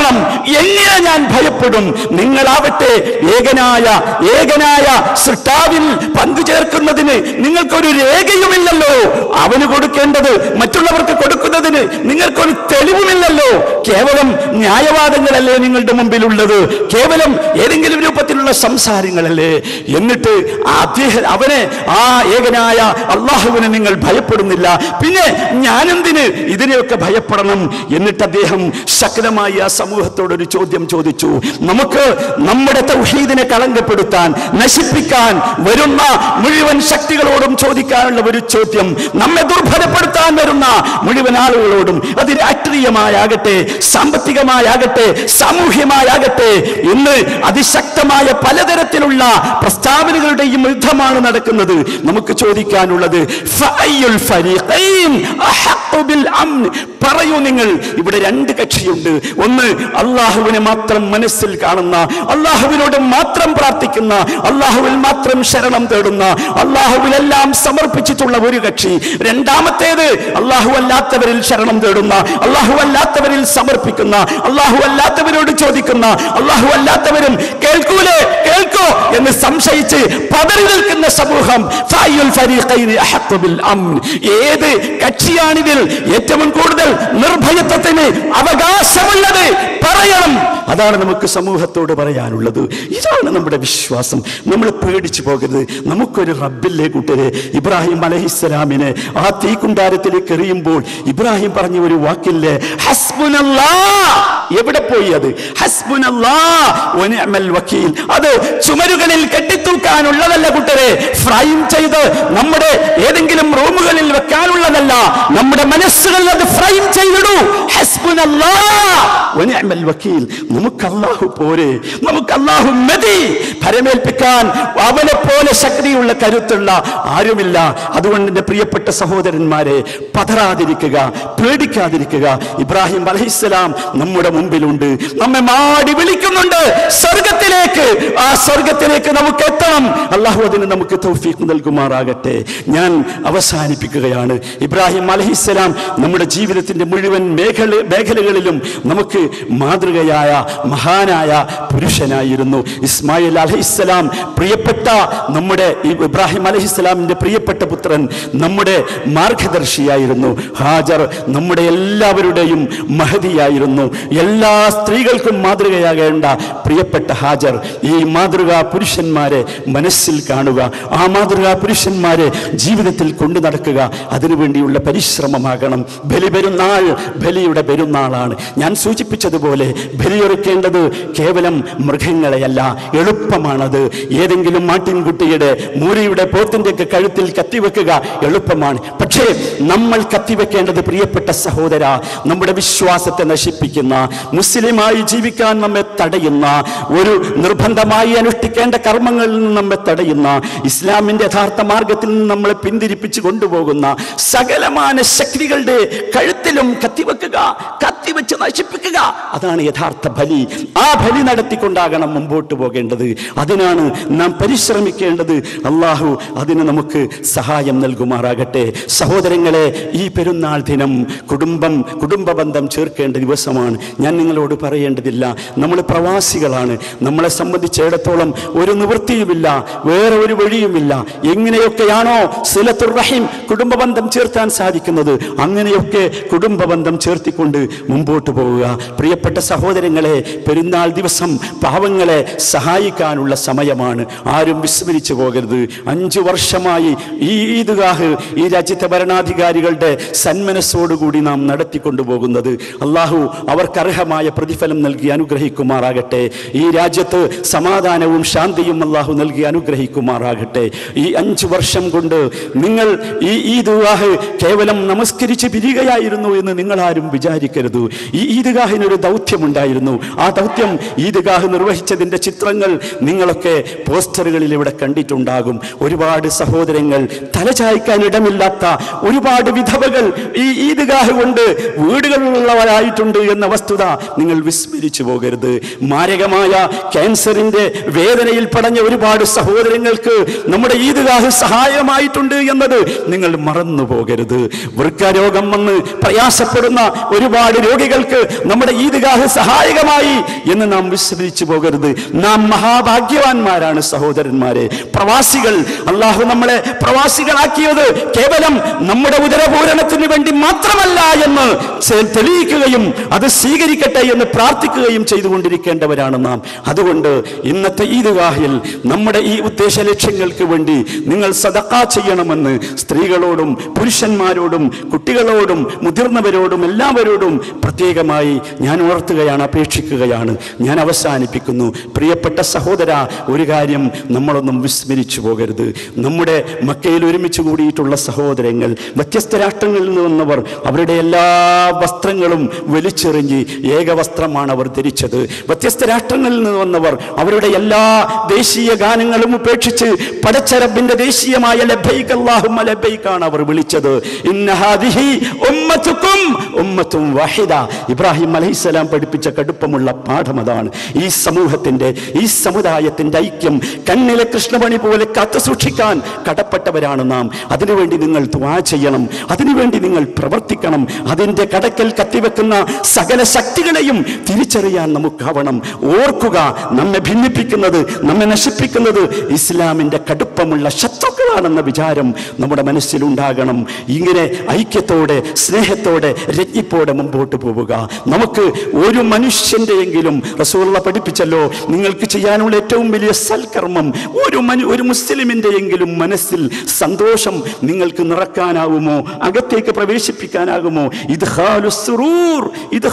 എങ്ങനെ ഞാൻ ഭയപ്പെടും നിങ്ങളാവട്ടെ ഏകനായ ഏകനായ സൃഷ്ടാവിൽ പങ്കുചേർക്കുന്നതിന് നിങ്ങൾക്കൊരു രേഖയുമില്ലല്ലോ അവന് കൊടുക്കേണ്ടത് മറ്റുള്ളവർക്ക് കൊടുക്കുന്നതിന് നിങ്ങൾക്കൊരു തെളിവുമില്ലല്ലോ കേവലം ന്യായവാദങ്ങളല്ലേ നിങ്ങളുടെ മുമ്പിലുള്ളത് കേവലം ഏതെങ്കിലും രൂപത്തിലുള്ള സംസാരങ്ങളല്ലേ എന്നിട്ട് ആ അദ്ദേഹം അവനെ ആ ഏകനായ അള്ളാഹുവിനെ നിങ്ങൾ ഭയപ്പെടുന്നില്ല പിന്നെ ഞാനെന്തിന് ഇതിനെയൊക്കെ ഭയപ്പെടണം എന്നിട്ട് അദ്ദേഹം ശക്തമായി ആ സമൂഹത്തോടൊരു ചോദ്യം ചോദിച്ചു നമുക്ക് നമ്മുടെ തൗഹീദിനെ കളങ്കപ്പെടുത്താൻ നശിപ്പിക്കാൻ വരുന്ന മുഴുവൻ ശക്തികളോടും ചോദിക്കാനുള്ള ഒരു ചോദ്യം നമ്മെ ദുർബലപ്പെടുത്താൻ വരുന്ന മുഴുവൻ ആളുകളോടും അത് രാഷ്ട്രീയമായാകട്ടെ സാമ്പത്തികമായാകട്ടെ സാമൂഹ്യമായാകട്ടെ ഇന്ന് അതിശക്തമായ പലതരത്തിലുള്ള പ്രസ്താവനകളുടെയും യുദ്ധമാണ് നടക്കുന്നത് നമുക്ക് ചോദിക്കാനുള്ളത് ഫഅയ്യുൽ ഫരീഖൈൻ അഹഖു ബിൽ അംൻ? പറയൂ നിങ്ങൾ ഇവിടെ രണ്ട് കക്ഷിയുണ്ട് ഒന്ന് അള്ളാഹുവിനെ മാത്രം മനസ്സിൽ കാണുന്ന അള്ളാഹുവിനോട് മാത്രം പ്രാർത്ഥിക്കുന്ന അള്ളാഹുവിൽ മാത്രം ശരണം തേടുന്ന അള്ളാഹുവിലെല്ലാം സമർപ്പിച്ചിട്ടുള്ള ഒരു കക്ഷി രണ്ടാമത്തേത് അള്ളാഹു അല്ലാത്തവരിൽ ശരണം തേടുന്ന അള്ളാഹു അല്ലാത്തവരിൽ സമർപ്പിക്കുന്ന അള്ളാഹു അല്ലാത്തവരോട് ചോദിക്കുന്ന അള്ളാഹു അല്ലാത്തവരും കേൾക്കൂലേ കേൾക്കോ എന്ന് സംശയിച്ച് പതറി നിൽക്കുന്ന സമൂഹം ഫഅയ്യുൽ ഫരീഖൈനി അഹഖു ബിൽ അംൻ? ഏത് കക്ഷിയാണിതിൽ ഏറ്റവും കൂടുതൽ നിർഭയത്വത്തിന് അവകാശമുള്ളത് പറയണം അതാണ് നമുക്ക് സമൂഹത്തോട് പറയാനുള്ളത് ഇതാണ് നമ്മുടെ വിശ്വാസം നമ്മൾ പേടിച്ചു പോകരുത് നമുക്കൊരു റബ്ബില്ലേ കൂട്ടരെ ഇബ്രാഹിം അലഹിസ്സലാമിനെ ആ തീക്കുണ്ടാരത്തിലേക്ക് എറിയുമ്പോൾ ഇബ്രാഹിം പറഞ്ഞ ഒരു വാക്കില്ലേ ഹസ്ബുനല്ലാ എവിടെ പോയി അത് ഹസ്ബുനല്ലാ വനിഅമൽ വക്കീൽ അത് ചുമരുകളിൽ കെട്ടിത്തൂക്കാനുള്ളതല്ല കൂട്ടരെ ഫ്രൈം ചെയ്ത് നമ്മുടെ ഏതെങ്കിലും റൂമുകളിൽ വെക്കാനുള്ളതല്ല നമ്മുടെ മനസ്സുകളിൽ അത് ഫ്രൈം ചെയ്തിടൂ ഹസ്ബുനല്ലാ വനിഅമൽ വക്കീൽ നമുക്ക് അല്ലാഹു പോരെ നമുക്ക് അല്ലാഹു മതി ഭരമേൽപ്പിക്കാൻ അവനെ പോലെ ശക്തിയുള്ള കരുത്തുള്ള ആരുമില്ല അതുകൊണ്ട് എൻ്റെ പ്രിയപ്പെട്ട സഹോദരന്മാരെ പതറാതിരിക്കുക പേടിക്കാതിരിക്കുക ഇബ്രാഹിം അലഹിസ്സലാം നമ്മുടെ മുമ്പിലുണ്ട് നമ്മെ മാടി വിളിക്കുന്നുണ്ട് സ്വർഗത്തിലേക്ക് ആ സ്വർഗത്തിലേക്ക് നമുക്ക് എത്തണം അള്ളാഹു അതിന് നമുക്ക് തൗഫീഖ് നൽകുമാറാകട്ടെ ഞാൻ അവസാനിപ്പിക്കുകയാണ് ഇബ്രാഹിം അലഹിസ്സലാം നമ്മുടെ ജീവിതത്തിന്റെ മുഴുവൻ മേഖല മേഖലകളിലും നമുക്ക് മാതൃകയായ മഹാനായ പുരുഷനായിരുന്നു ഇസ്മായിൽ അലഹിസ്സലാം പ്രിയപ്പെട്ട നമ്മുടെ ഈ ഇബ്രാഹിം അലഹിസ്സലാമിന്റെ പ്രിയപ്പെട്ട പുത്രൻ നമ്മുടെ മാർഗദർശിയായിരുന്നു ഹാജർ നമ്മുടെ എല്ലാവരുടെയും മഹതിയായിരുന്നു എല്ലാ സ്ത്രീകൾക്കും മാതൃകയാകേണ്ട പ്രിയപ്പെട്ട ഹാജർ ഈ മാതൃകാ പുരുഷന്മാരെ മനസ്സിൽ കാണുക ആ മാതൃകാ പുരുഷന്മാരെ ജീവിതത്തിൽ കൊണ്ടു നടക്കുക അതിനുവേണ്ടിയുള്ള പരിശ്രമമാകണം ബലി പെരുന്നാൾ ബലിയുടെ പെരുന്നാളാണ് ഞാൻ സൂചിപ്പിച്ചതുപോലെ ബലിയൊരുക്കേണ്ടത് കേവലം മൃഗങ്ങളെയല്ല എളുപ്പമാണത് ഏതെങ്കിലും മാട്ടിൻകുട്ടിയുടെ മൂരിയുടെ പോത്തിൻ്റെയൊക്കെ കഴുത്തിൽ കത്തിവെക്കുക എളുപ്പമാണ് പക്ഷേ നമ്മൾ കത്തിവെക്കേണ്ടത് പ്രിയപ്പെട്ട സഹോദര നമ്മുടെ വിശ്വാസത്തെ നശിപ്പിക്കുന്ന മുസ്ലിമായി ജീവിക്കാൻ നമ്മെ തടയുന്ന ഒരു നിർബന്ധമായി അനുഷ്ഠിക്കേണ്ട കർമ്മങ്ങളിൽ നിന്ന് നമ്മെ തടയുന്ന ഇസ്ലാമിന്റെ യഥാർത്ഥ മാർഗത്തിൽ നിന്ന് നമ്മളെ പിന്തിരിപ്പിച്ചു കൊണ്ടുപോകുന്ന സകലമാന ശക്തികളുടെ കഴുത്തിലും കത്തിവെക്കുക കത്തിവെച്ച് നശിപ്പിക്കുക അതാണ് യഥാർത്ഥ ബലി ആ ബലി നടത്തിക്കൊണ്ടാകണം മുമ്പോട്ട് പോകേണ്ടത് അതിനാണ് നാം പരിശ്രമിക്കേണ്ടത് അള്ളാഹു അതിന് നമുക്ക് സഹായം നൽകുമാറാകട്ടെ സഹോദരങ്ങളെ ഈ പെരുന്നാൾ ദിനം കുടുംബം കുടുംബ ബന്ധം ചേർക്കേണ്ട ദിവസമാണ് ഞാൻ നിങ്ങളോട് പറയേണ്ടതില്ല നമ്മൾ പ്രവാസികളാണ് നമ്മളെ സംബന്ധിച്ചിടത്തോളം ഒരു നിവൃത്തിയുമില്ല വേറെ ഒരു വഴിയുമില്ല എങ്ങനെയൊക്കെയാണോ സിലത്തുർ റഹീം കുടുംബ ബന്ധം ചേർത്താൻ സാധിക്കുന്നത് അങ്ങനെയൊക്കെ കുടുംബ ബന്ധം ചേർത്തിക്കൊണ്ട് മുമ്പോട്ട് പോവുക പ്രിയപ്പെട്ട സഹോദരങ്ങളെ പെരുന്നാൾ ദിവസം പാവങ്ങളെ സഹായിക്കാനുള്ള സമയമാണ് ആരും വിസ്മരിച്ചു പോകരുത് അഞ്ചു വർഷമായി ഈ ഈദ്ഗാഹ് ഈ രാജ്യത്തെ ഭരണാധികാരികളുടെ സന്മനസ്സോടുകൂടി നാം നടത്തിക്കൊണ്ടുപോകുന്നത് അള്ളാഹു അവർക്ക് അർഹമായ പ്രതിഫലം നൽകി അനുഗ്രഹിക്കുമാറാകട്ടെ ഈ രാജ്യത്ത് സമാധാനവും ശാന്തിയും അള്ളാഹു നൽകി അനുഗ്രഹിക്കുമാറാകട്ടെ ഈ അഞ്ചു വർഷം കൊണ്ട് നിങ്ങൾ ഈ ഈദ്ഗാഹ് കേവലം നമസ്കരിച്ച് പിരികയായിരുന്നു എന്ന് നിങ്ങൾ ആരും വിചാരിക്കരുത് ഈ ഈദ്ഗാഹിന് ഒരു ദൗത്യമുണ്ടായിരുന്നു ആ ദൗത്യം ഈദ്ഗാഹ് നിർവഹിച്ചതിന്റെ ചിത്രങ്ങൾ നിങ്ങളൊക്കെ പോസ്റ്ററുകളിൽ ചർച്ചകളിൽ ഇവിടെ കണ്ടിട്ടുണ്ടാകും ഒരുപാട് സഹോദരങ്ങൾ തലചായ്ക്കാൻ ഇടമില്ലാത്ത ഒരുപാട് വിധവകൾ ഈ ഈദ്ഗാഹ് കൊണ്ട് വീടുകളിലുള്ളവരായിട്ടുണ്ട് എന്ന വസ്തുത നിങ്ങൾ വിസ്മരിച്ചു പോകരുത് മാരകമായ ക്യാൻസറിന്റെ വേദനയിൽ പടഞ്ഞ ഒരുപാട് സഹോദരങ്ങൾക്ക് നമ്മുടെ ഈദ്ഗാഹ് സഹായമായിട്ടുണ്ട് എന്നത് നിങ്ങൾ മറന്നു പോകരുത് വൃക്കരോഗം വന്ന് പ്രയാസപ്പെടുന്ന ഒരുപാട് രോഗികൾക്ക് നമ്മുടെ ഈദ്ഗാഹ് സഹായകമായി എന്ന് നാം വിസ്മരിച്ചു പോകരുത് നാം മഹാഭാഗ്യവാന്മാരാണ് സഹോദരന്മാരെ പ്രവാസികൾ അള്ളാഹു നമ്മളെ പ്രവാസികളാക്കിയത് കേവലം നമ്മുടെ ഉദരപൂരണത്തിന് വേണ്ടി മാത്രമല്ല എന്ന് ചെ- തെളിയിക്കുകയും അത് സ്വീകരിക്കട്ടെ എന്ന് പ്രാർത്ഥിക്കുകയും ചെയ്തുകൊണ്ടിരിക്കേണ്ടവരാണ് നാം അതുകൊണ്ട് ഇന്നത്തെ ഈദ്ഗാഹിൽ നമ്മുടെ ഈ ഉദ്ദേശ ലക്ഷ്യങ്ങൾക്ക് വേണ്ടി നിങ്ങൾ സദക്ക ചെയ്യണമെന്ന് സ്ത്രീകളോടും പുരുഷന്മാരോടും കുട്ടികളോടും മുതിർന്നവരോടും എല്ലാവരോടും പ്രത്യേകമായി ഞാൻ ഉണർത്തുകയാണ് അപേക്ഷിക്കുകയാണ് ഞാൻ അവസാനിപ്പിക്കുന്നു പ്രിയപ്പെട്ട സഹോദര ഒരു കാര്യം നമ്മളൊന്നും വിസ്മരിച്ചു പോകരുത് നമ്മുടെ മക്കയിൽ ഒരുമിച്ച് കൂടിയിട്ടുള്ള സഹോദരങ്ങൾ വ്യത്യസ്ത രാഷ്ട്രങ്ങളിൽ നിന്ന് വന്നവർ അവരുടെ എല്ലാ വസ്ത്രങ്ങളും വലിച്ചെറിഞ്ഞ് ഏക വസ്ത്രമാണ് അവർ ധരിച്ചത് വ്യത്യസ്ത രാഷ്ട്രങ്ങളിൽ നിന്ന് വന്നവർ അവരുടെ എല്ലാ ദേശീയ ഗാനങ്ങളും ഉപേക്ഷിച്ച് പടച്ചരബിന്റെ ദേശീയമായ ലബൈക്ക് അല്ലാഹുമ്മ ലബൈക്കാണ് അവർ വിളിച്ചത് ഇന്ന ഹാദിഹി ഉമ്മത്തുക്കും ഉമ്മത്തും വാഹിദ ഇബ്രാഹിം അലൈഹിസ്സലാം പഠിപ്പിച്ച കടുപ്പമുള്ള പാഠം അതാണ് ഈ സമൂഹത്തിന്റെ ഈ സമുദായത്തിന്റെ ഐക്യം കണ്ണിലെ കൃഷ്ണമണി പോലെ കാത്തു സൂക്ഷിക്കാൻ കടപ്പെട്ടവരാണ് നാം അതിനുവേണ്ടി നിങ്ങൾ ദ്വാ ചെയ്യണം അതിനുവേണ്ടി നിങ്ങൾ പ്രവർത്തിക്കണം അതിന്റെ കടക്കൽ കത്തിവെക്കുന്ന സകല ശക്തികളെയും തിരിച്ചറിയാൻ നമുക്കാവണം ഓർക്കുക നമ്മെ ഭിന്നിപ്പിക്കുന്നത് നമ്മെ നശിപ്പിക്കുന്നത് ഇസ്ലാമിന്റെ കടുപ്പമുള്ള ശത്രുക്കളാണെന്ന വിചാരം നമ്മുടെ മനസ്സിലുണ്ടാകണം ഇങ്ങനെ ഐക്യത്തോടെ സ്നേഹത്തോടെ രജ്ഞിപ്പോടെ മുമ്പോട്ട് പോവുക നമുക്ക് ഒരു മനുഷ്യന്റെയെങ്കിലും റസൂള്ള പഠിപ്പിച്ചല്ലോ നിങ്ങൾക്ക് ചെയ്യാനുള്ള ഏറ്റവും വലിയ സൽക്കർമ്മം ഒരു മനു ഒരു മുസ്ലിമിന്റെയെങ്കിലും മനസ്സിൽ സന്തോഷം നിങ്ങൾക്ക് നിറക്കാനാവുമോ അകത്തേക്ക് പ്രവേശിപ്പിക്കാനാകുമോ ഇത് ഇത്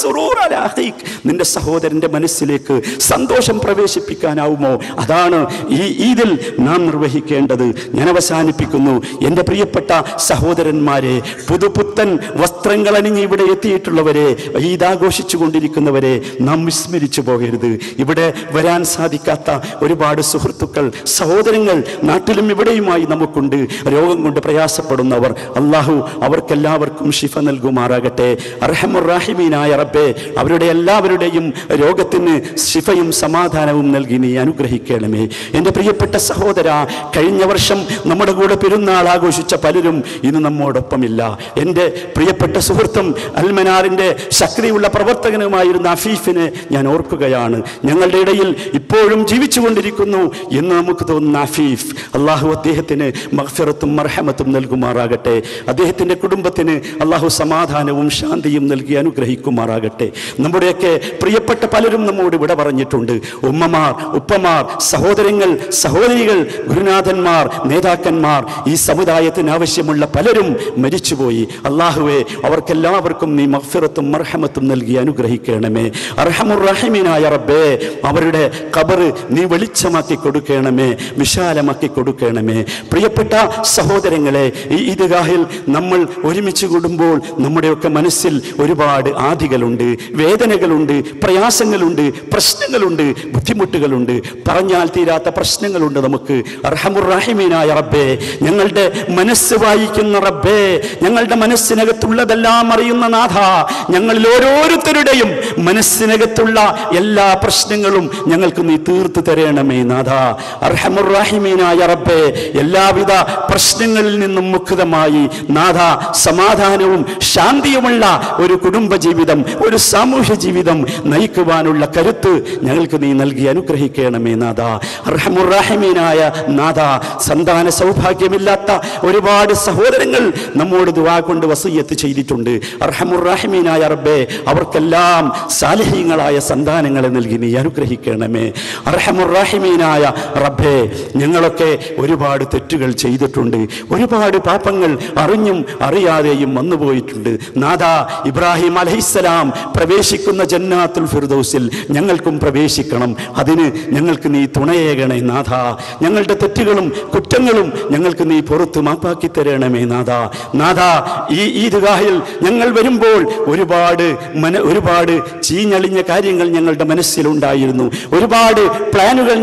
നിന്റെ സഹോദരന്റെ മനസ്സിലേക്ക് സന്തോഷം പ്രവേശിപ്പിക്കാനാവുമോ അതാണ് ഈ ഈദിൽ നാം നിർവഹിക്കേണ്ടത് ഞാൻ അവസാനിപ്പിക്കുന്നു എൻ്റെ പ്രിയപ്പെട്ട സഹോദരന്മാരെ പുതുപുത്തൻ വസ്ത്രങ്ങൾ അണിഞ്ഞ് ഇവിടെ എത്തിയിട്ടുള്ളവരെ ഈദ് ആഘോഷിച്ചു കൊണ്ടിരിക്കുന്നവരെ നാം വിസ്മരിച്ചു പോകരുത് ഇവിടെ വരാൻ സാധിക്കാത്ത ഒരുപാട് സുഹൃത്തുക്കൾ സഹോദരങ്ങൾ നാട്ടിലും ഇവിടെയുമായി നമുക്കുണ്ട് രോഗം കൊണ്ട് പ്രയാസപ്പെടുന്നവർ അള്ളാഹു അവർക്കെല്ലാവർക്കും ശിഫ നൽകുമാറാകട്ടെ അർഹമുറാഹിമീനായ റബ്ബെ അവരുടെ എല്ലാവരുടെയും രോഗത്തിന് ശിഫയും സമാധാനവും നൽകി നീ അനുഗ്രഹിക്കണമേ എൻ്റെ പ്രിയപ്പെട്ട സഹോദര കഴിഞ്ഞ വർഷം നമ്മുടെ കൂടെ പെരുന്നാൾ ആഘോഷിച്ച പലരും ഇന്ന് നമ്മോടൊപ്പമില്ല എൻ്റെ പ്രിയപ്പെട്ട സുഹൃത്തും അൽമനാറിൻ്റെ ശക്തിയുള്ള പ്രവർത്തകനുമായിരുന്ന അഫീഫിനെ ഞാൻ ഓർക്കുകയാണ് ഞങ്ങളുടെ ഇടയിൽ ഇപ്പോഴും ജീവിച്ചു കൊണ്ടിരിക്കുന്നു എന്ന് നമുക്ക് തോന്നുന്ന അഫീഫ് അള്ളാഹു അദ്ദേഹത്തിന് മഹ്ഫിറത്തും മർഹമത്തും നൽകുമാറാകട്ടെ അദ്ദേഹത്തിൻ്റെ കുടുംബത്തിന് അള്ളാഹു സമാധാനവും ശാന്തിയും നൽകി അനുഗ്രഹിക്കുമാറാകട്ടെ നമ്മുടെയൊക്കെ പ്രിയപ്പെട്ട പലരും നമ്മോട് ഇവിടെ പറഞ്ഞിട്ടുണ്ട് ഉമ്മമാർ ഉപ്പമാർ സഹോദരങ്ങൾ സഹോദരികൾ ഗുരുനാഥന്മാർ നേതാക്കന്മാർ ഈ സമുദായത്തിന് ആവശ്യമുള്ള പലരും മരിച്ചുപോയി അള്ളാഹുവെ അവർക്കെല്ലാവർക്കും നീ മഹ്ഫിറത്തും മർഹമത്തും നൽകി അനുഗ്രഹിക്കണമേ അർഹമുറഹിമീനായ റബ്ബേ അവരുടെ കബറ് നീ വെളിച്ചമാക്കി കൊടുക്കണമേ വിശാലമാക്കി കൊടുക്കണമേ പ്രിയപ്പെട്ട സഹോദരങ്ങളെ ഈ ഈദ്ഗാഹിൽ നമ്മൾ ഒരുമിച്ച് കൂടുമ്പോൾ നമ്മുടെയൊക്കെ മനസ്സിൽ ഒരുപാട് ആധികളുണ്ട് വേദനകളുണ്ട് പ്രയാസങ്ങളുണ്ട് പ്രശ്നങ്ങളുണ്ട് ബുദ്ധിമുട്ടുകളുണ്ട് പറഞ്ഞാൽ തീരാത്ത പ്രശ്നങ്ങളുണ്ട് നമുക്ക് അർഹമുറാഹിമീനായ റബ്ബേ ഞങ്ങളുടെ മനസ്സ് വായിക്കുന്ന റബ്ബേ ഞങ്ങളുടെ മനസ്സിനകത്തുള്ളതെല്ലാം അറിയുന്ന നാഥ ഞങ്ങളിൽ ഓരോരുത്തരുടെയും മനസ്സിനകത്തുള്ള എല്ലാ പ്രശ്നങ്ങളും ഞങ്ങൾക്ക് നീ തീർത്തു തരണമേ നാഥ അർഹമുറാഹിമീനായ റബ്ബേ എല്ലാവിധ പ്രശ്നങ്ങളിൽ നിന്നും മുക്തമായി നാഥ സമാധാനവും ശാന്തിയുമുള്ള ഒരു കുടുംബ ജീവിതം ഒരു സാമൂഹ്യ ജീവിതം നയിക്കുവാനുള്ള കരുത്ത് ഞങ്ങൾക്ക് നീ നൽകി അനുഗ്രഹിക്കണമേ നാഥ അർഹമുറാഹിമീനായ നാഥ സന്താന സൗഭാഗ്യമില്ലാത്ത ഒരുപാട് സഹോദരങ്ങൾ നമ്മോട് ദുവാ കൊണ്ട് വസൂയത്ത് ചെയ്തിട്ടുണ്ട് അർഹമുറാഹിമീനായ റബ്ബേ അവർക്കെല്ലാം സാലിഹ്യങ്ങളായ സന്താനങ്ങളെ നൽകി നീ അനുഗ്രഹിക്കണമേ അർഹമുറാഹിമീനായ റബ്ബേ ഞങ്ങളൊക്കെ ഒരുപാട് തെറ്റുകൾ ചെയ്തിട്ടുണ്ട് ഒരുപാട് പാപങ്ങൾ അറിഞ്ഞും അറിയാതെയും വന്നുപോയിട്ടുണ്ട് നാഥ ഇബ്രാഹിം അലഹിസ്സലാം പ്രവേശിക്കുന്ന ജന്നാത്തുൽ ഫിർദൗസിൽ ഞങ്ങൾക്കും പ്രവേശിക്കണം അതിന് ഞങ്ങൾക്ക് നീ തുണയേകണേ നാഥ ഞങ്ങളുടെ തെറ്റുകളും കുറ്റങ്ങളും ഞങ്ങൾക്ക് നീ പുറത്ത് മാപ്പാക്കി തരണമേ നാഥ നാഥ ഈ ഈദ്ഗാഹിൽ ഞങ്ങൾ വരുമ്പോൾ ഒരുപാട് മന ഒരുപാട് ചീഞ്ഞളിഞ്ഞ കാര്യങ്ങൾ ഞങ്ങളുടെ മനസ്സിലുണ്ടായിരുന്നു ഒരുപാട് പ്ലാനുകൾ ഞങ്ങളുടെ മനസ്സിൽ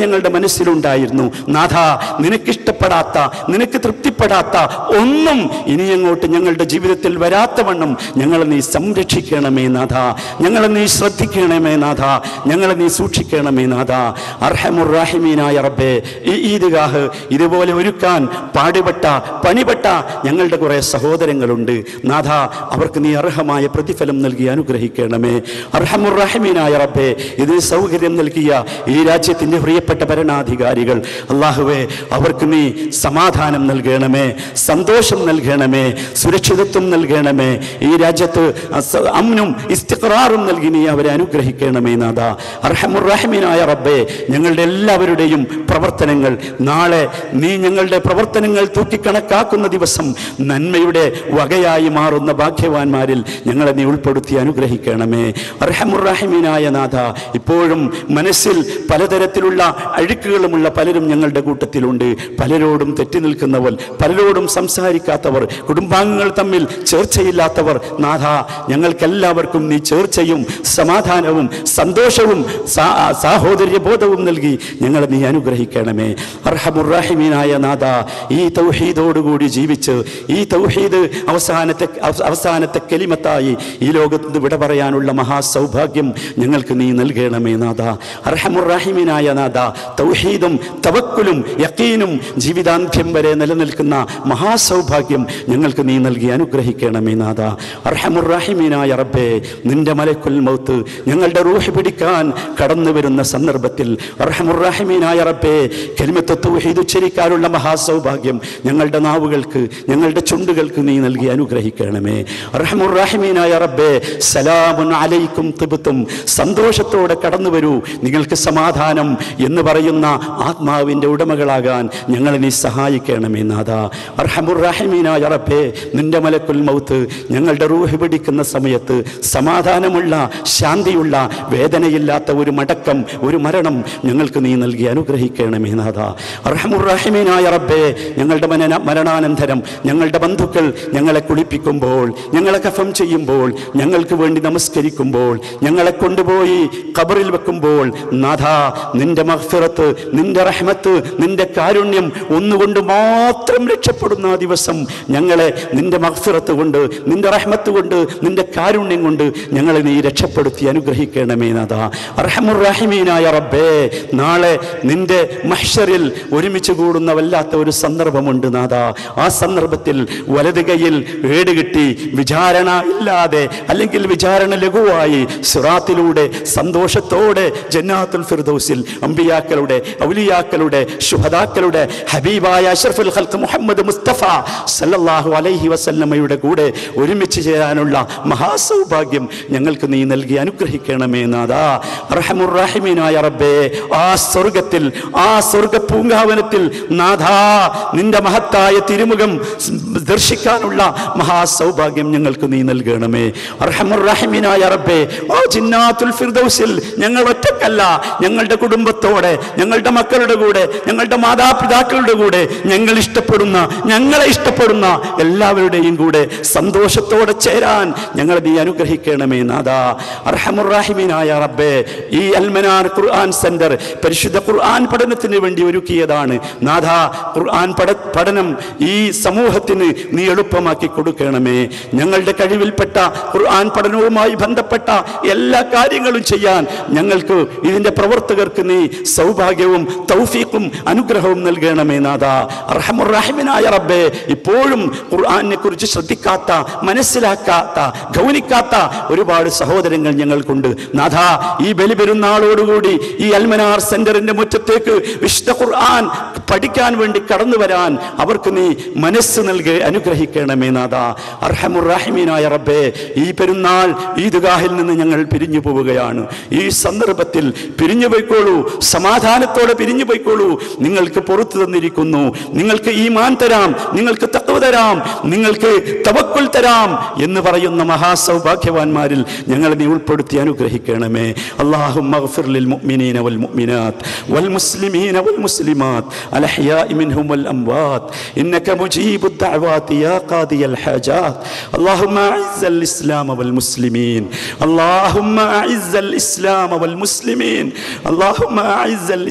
മനസ്സിലുണ്ടായിരുന്നു നാഥ നിനക്കിഷ്ടപ്പെടാത്ത നിനക്ക് തൃപ്തിപ്പെടാത്ത ഒന്നും ഇനി അങ്ങോട്ട് ഞങ്ങളുടെ ജീവിതത്തിൽ വരാത്ത വണ്ണം ഞങ്ങളെ നീ സംരക്ഷിക്കണമേ നാഥ ഞങ്ങളെ നീ ശ്രദ്ധിക്കണമേ നാഥ ഞങ്ങളെ നീ സൂക്ഷിക്കണമേ നാഥ അർഹമുറാഹിമീനായ റബ്ബേ ഈ ഈദ്ഗാഹ് ഇതുപോലെ ഒരുക്കാൻ പാടുപെട്ട പണിപെട്ട ഞങ്ങളുടെ കുറേ സഹോദരങ്ങളുണ്ട് നാഥ അവർക്ക് നീ അർഹമായ പ്രതിഫലം നൽകി അനുഗ്രഹിക്കണമേ അർഹമുറാഹിമീനായ റബ്ബേ ഇതിന് സൗകര്യം നൽകിയ ഈ രാജ്യത്തിൻ്റെ പ്രിയപ്പെട്ട ഭരണാധികാരികൾ അള്ളാഹുവേ അവർക്ക് നീ സമാധാനം നൽകണമേ സന്തോഷം നൽകണമേ സുരക്ഷിതത്വം നൽകണമേ ഈ രാജ്യത്ത് അസ- അമ്നും ഇസ്തിഖറാറും നൽകി നീ അവരെ അനുഗ്രഹിക്കണമേ നാഥ അർഹമുറാഹിമീനായ റബ്ബേ ഞങ്ങളുടെ എല്ലാവരുടെയും പ്രവർത്തനങ്ങൾ നാളെ നീ ഞങ്ങളുടെ പ്രവർത്തനങ്ങൾ തൂക്കിക്കണക്കാക്കുന്ന ദിവസം നന്മയുടെ വകയായി മാറുന്ന ഭാഗ്യവാന്മാരിൽ ഞങ്ങളെ നീ ഉൾപ്പെടുത്തി അനുഗ്രഹിക്കണമേ അർഹമുറാഹിമീനായ നാഥ ഇപ്പോഴും മനസ്സിൽ പലതരത്തിലുള്ള അഴുക്കുകളുമുള്ള പലരും ഞങ്ങളുടെ കൂട്ടത്തിലുണ്ട് പലരോടും തെറ്റി നിൽക്കുന്നവർ പലരോടും സംസാരിക്കാത്തവർ കുടുംബാംഗങ്ങൾ തമ്മിൽ ചേർച്ചയില്ലാത്തവർ നാഥ ഞങ്ങൾക്കെല്ലാവർക്കും നീ ചേർച്ചയും സമാധാനവും സന്തോഷവും സാ- സാഹോദര്യബോധവും നൽകി ഞങ്ങളെ നീ അനുഗ്രഹിക്കണമേ അർഹമുറാഹിമീനായ നാഥ ഈ തൗഹീദോടുകൂടി ജീവിച്ച് ഈ തൗഹീദ് അവസാനത്തെ അവ- അവസാനത്തെ കെലിമത്തായി ഈ ലോകത്ത് നിന്ന് വിട പറയാനുള്ള മഹാസൗഭാഗ്യം ഞങ്ങൾക്ക് നീ നൽകണമേ നാഥ അർഹമുറാഹിമീനായ നാഥ തൗഹീദും തവക്കുലും യക്കീനും ജീവിതാന്ത്യം വരെ നിലനിൽക്കുന്ന മഹാസൗഭാഗ്യം ഞങ്ങൾക്ക് നീ നൽകി അനുഗ്രഹിക്കണമേ നാഥ അർഹമുറാഹിമീനായ റബ്ബേ നിന്റെ മലക്കുൽ മൗത്ത് ഞങ്ങളുടെ റൂഹ് പിടിക്കാൻ കടന്നു വരുന്ന സന്ദർഭത്തിൽ അർഹമുറാഹിമീനായ റബ്ബേ കെലിമത്ത് തൗഹീദ് ഉച്ചരിക്കാനുള്ള മഹാസൗഭാഗ്യം ഞങ്ങളുടെ നാവുകൾക്ക് ഞങ്ങളുടെ ചുണ്ടുകൾക്ക് നീ നൽകി അനുഗ്രഹിക്കണമേ അർഹമുറാഹിമീനായ റബ്ബേ സലാമുൻ അലൈക്കും തിബുത്തും സന്തോഷത്തോടെ കടന്നു വരൂ നിങ്ങൾക്ക് സമാധാനം എന്ന് പറയുന്ന ആത്മാവിൻ്റെ ഉടമകളാകാൻ ഞങ്ങളെ നീ സഹായിക്കണമേ നാഥ അർഹമുറാഹിമീനായ റബ്ബേ നിന്റെ മലക്കുൽ മൗത്ത് ഞങ്ങളുടെ റൂഹ് പിടിക്കുന്ന സമയത്ത് സമാധാനമുള്ള ശാന്തിയുള്ള വേദനയില്ലാത്ത ഒരു മടക്കം ഒരു മരണം ഞങ്ങൾക്ക് നീ നൽകി അനുഗ്രഹിക്കണമേ നാഥ അർഹമുറാഹിമീനായ റബ്ബേ ഞങ്ങളുടെ മനന മരണാനന്തരം ഞങ്ങളുടെ ബന്ധുക്കൾ ഞങ്ങളെ കുളിപ്പിക്കുമ്പോൾ ഞങ്ങളെ കഫം ചെയ്യുമ്പോൾ ഞങ്ങൾക്ക് വേണ്ടി നമസ്കരിക്കുമ്പോൾ ഞങ്ങളെ കൊണ്ടുപോയി ഖബറിൽ വെക്കുമ്പോൾ നാഥ നിന്റെ മഹ്ഫിറത്ത് നിന്റെ റഹ്മത്ത് നിന്റെ കാരുണ്യം ഒന്നുകൊണ്ട് മാത്രം രക്ഷപ്പെടുന്ന ആ ദിവസം ഞങ്ങളെ നിന്റെ മഹ്ഫിറത്ത് കൊണ്ട് നിന്റെ റഹ്മത്ത് കൊണ്ട് നിന്റെ കാരുണ്യം കൊണ്ട് ഞങ്ങളെ നീ രക്ഷപ്പെടുത്തി അനുഗ്രഹിക്കണമേ നാഥ അർഹമുറാഹിമീനായ റബ്ബേ നാളെ നിന്റെ മഹ്ഷറിൽ ഒരുമിച്ച് കൂടുന്ന വല്ലാത്ത ഒരു സന്ദർഭമുണ്ട് നാഥ ആ സന്ദർഭത്തിൽ വലത് കൈയിൽ ഏട് കിട്ടി വിചാരണ ഇല്ലാതെ അല്ലെങ്കിൽ വിചാരണ ലഘുവായി സിറാത്തിലൂടെ സന്തോഷത്തോടെ ജന്നാത്തുൽ ഫിർദൗസിൽ അമ്പിയാക്കളുടെ ഔലിയാക്കളുടെ ശുഹദാക്കളുടെ ഹബീബായ അഷ്റഫുൽ ഖൽഖ് മുഹമ്മദ് മുസ്തഫ സല്ലല്ലാഹു അലൈഹി വസല്ലമയുടെ കൂടെ ഒരുമിച്ച് ചേരാനുള്ള മഹാസൗഭാഗ്യം ഞങ്ങൾക്ക് നീ നൽകി അനുഗ്രഹിക്കണമേ നാദാ റഹമുറാഹിമീനായ റബ്ബേ ആ സ്വർഗത്തിൽ ആ സ്വർഗ പൂങ്കാവനത്തിൽ നാഥാ നിന്റെ മഹത്തായ തിരുമുഖം ദർശിക്കാനുള്ള മഹാസൗഭാഗ്യം ഞങ്ങൾക്ക് നീ നൽകണമേ അർഹമുറാഹിമീനായ റബ്ബേ ആ ജിന്നാത്തുൽ ഫിർദൗസിൽ ഞങ്ങൾ ഒറ്റക്കല്ല ഞങ്ങളുടെ കുടുംബത്തോടെ ഞങ്ങളുടെ മക്കളുടെ കൂടെ ഞങ്ങളുടെ മാതാപിതാക്കളുടെ കൂടെ ഞങ്ങൾ ഇഷ്ടപ്പെടുന്ന ഞങ്ങളെ ഇഷ്ടപ്പെടുന്ന എല്ലാവരുടെയും കൂടെ സന്തോഷത്തോടെ ചേരാൻ ഞങ്ങളെ നീ അനുഗ്രഹിക്കണമേ നാദാ അർഹമുറാഹിമീനായ റബ്ബേ ഈ അൽമനാർ ഖുർആൻ സെന്റർ പരിശുദ്ധ ഖുർആൻ പഠനത്തിന് വേണ്ടി ഒരുക്കിയതാണ് നാഥ ഖുർആൻ പഠ പഠനം ഈ സമൂഹത്തിന് നീ എളുപ്പമാക്കി കൊടുക്കണമേ ഞങ്ങളുടെ കഴിവിൽപ്പെട്ട ഖുർആൻ പഠനവുമായി ബന്ധപ്പെട്ട എല്ലാ കാര്യങ്ങളും ചെയ്യാൻ ഞങ്ങൾക്ക് ഇതിൻ്റെ പ്രവർത്തകർക്ക് നീ സൗഭാഗ്യവും തൗഫീഖും അനുഗ്രഹവും നൽകണമേ നാഥ അർഹമുറാഹിമിനായ റബ്ബേ ഇപ്പോഴും ഖുർആനെ കുറിച്ച് ശ്രദ്ധിക്കാത്ത മനസ്സിലാക്കാത്ത ഗൗനിക്കാത്ത ഒരുപാട് സഹോദരങ്ങൾ ഞങ്ങൾക്കുണ്ട് നാഥ ഈ ബലി പെരുന്നാളോടുകൂടി ഈ അൽമനാർ സെന്ററിന്റെ മുറ്റത്തേക്ക് വിശുദ്ധ ഖുർആൻ പഠിക്കാൻ വേണ്ടി കടന്നു വരാൻ അവർക്ക് നീ മനസ്സ് നൽകി അനുഗ്രഹിക്കണമേ നാഥ അർഹമുറാഹിമീനായ റബ്ബേ ഈ പെരുന്നാൾ ഈദ്ഗാഹിൽ നിന്ന് ഞങ്ങൾ പിരിഞ്ഞു പോവുകയാണ് ഈ സന്ദർഭത്തിൽ പിരിഞ്ഞു പോയിക്കോളൂ സമാധാനത്തോടെ പിരിഞ്ഞു പോയിക്കോളൂ നിങ്ങൾക്ക് പുറത്തു തന്നിരിക്കുന്നു നിങ്ങൾക്ക് ഈമാൻ തരാം നിങ്ങൾക്ക് തത്വ തരാം നിങ്ങൾക്ക് തവക്കുൽ തരാം എന്ന് പറയുന്ന മഹാസൗഭാഗ്യവാന്മാരിൽ ഞങ്ങളെ നീ ഉൾപ്പെടുത്തി അനുഗ്രഹിക്കണമേ اللهم اغفر للمؤمنين والمؤمنات والمسلمين والمسلمات الأحياء منهم والأموات إنك مجيب الدعوات يا قاضي الحاجات اللهم أعز الإسلام والمسلمين اللهم أعز الإسلام والمسلمين اللهم أعز الإسلام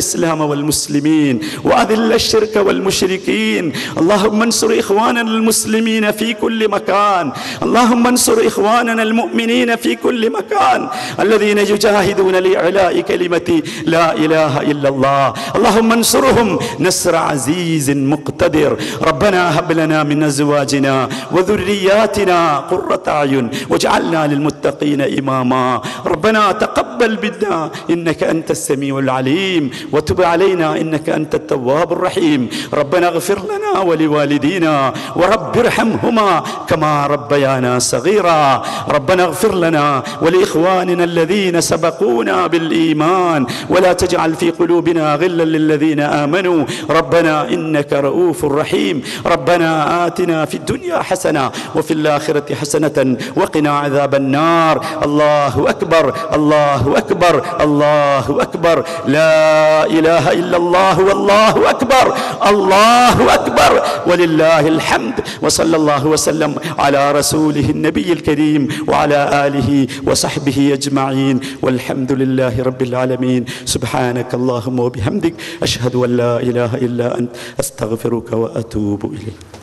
الإسلام والمسلمين وأذل الشرك والمشركين اللهم انصر إخواننا المسلمين في كل مكان اللهم انصر إخواننا المؤمنين في كل مكان الذين يجاهدون لإعلاء كلمة لا إله إلا الله اللهم انصرهم نصر عزيز مقتدر ربنا هب لنا من أزواجنا وذرياتنا قرة أعين واجعلنا للمتقين إماما ربنا تقبل منا إنك أنت السميع العليم وتب علينا إنك أنت التواب الرحيم ربنا اغفر لنا ولوالدينا ورب ارحمهما كما ربيانا صغيرا ربنا اغفر لنا ولإخواننا الذين سبقونا بالإيمان ولا تجعل في قلوبنا غلا للذين آمنوا ربنا إنك رؤوف رحيم ربنا آتنا في الدنيا حسنة وفي الآخرة حسنة وقنا عذاب النار الله أكبر الله أكبر الله أكبر لا إله إلا الله والله أكبر الله أكبر ولله الحمد وصلى الله وسلم على رسوله النبي الكريم وعلى آله وصحبه أجمعين والحمد لله رب العالمين سبحانك اللهم وبحمدك أشهد أن لا إله إلا أنت أستغفرك وأتوب إليك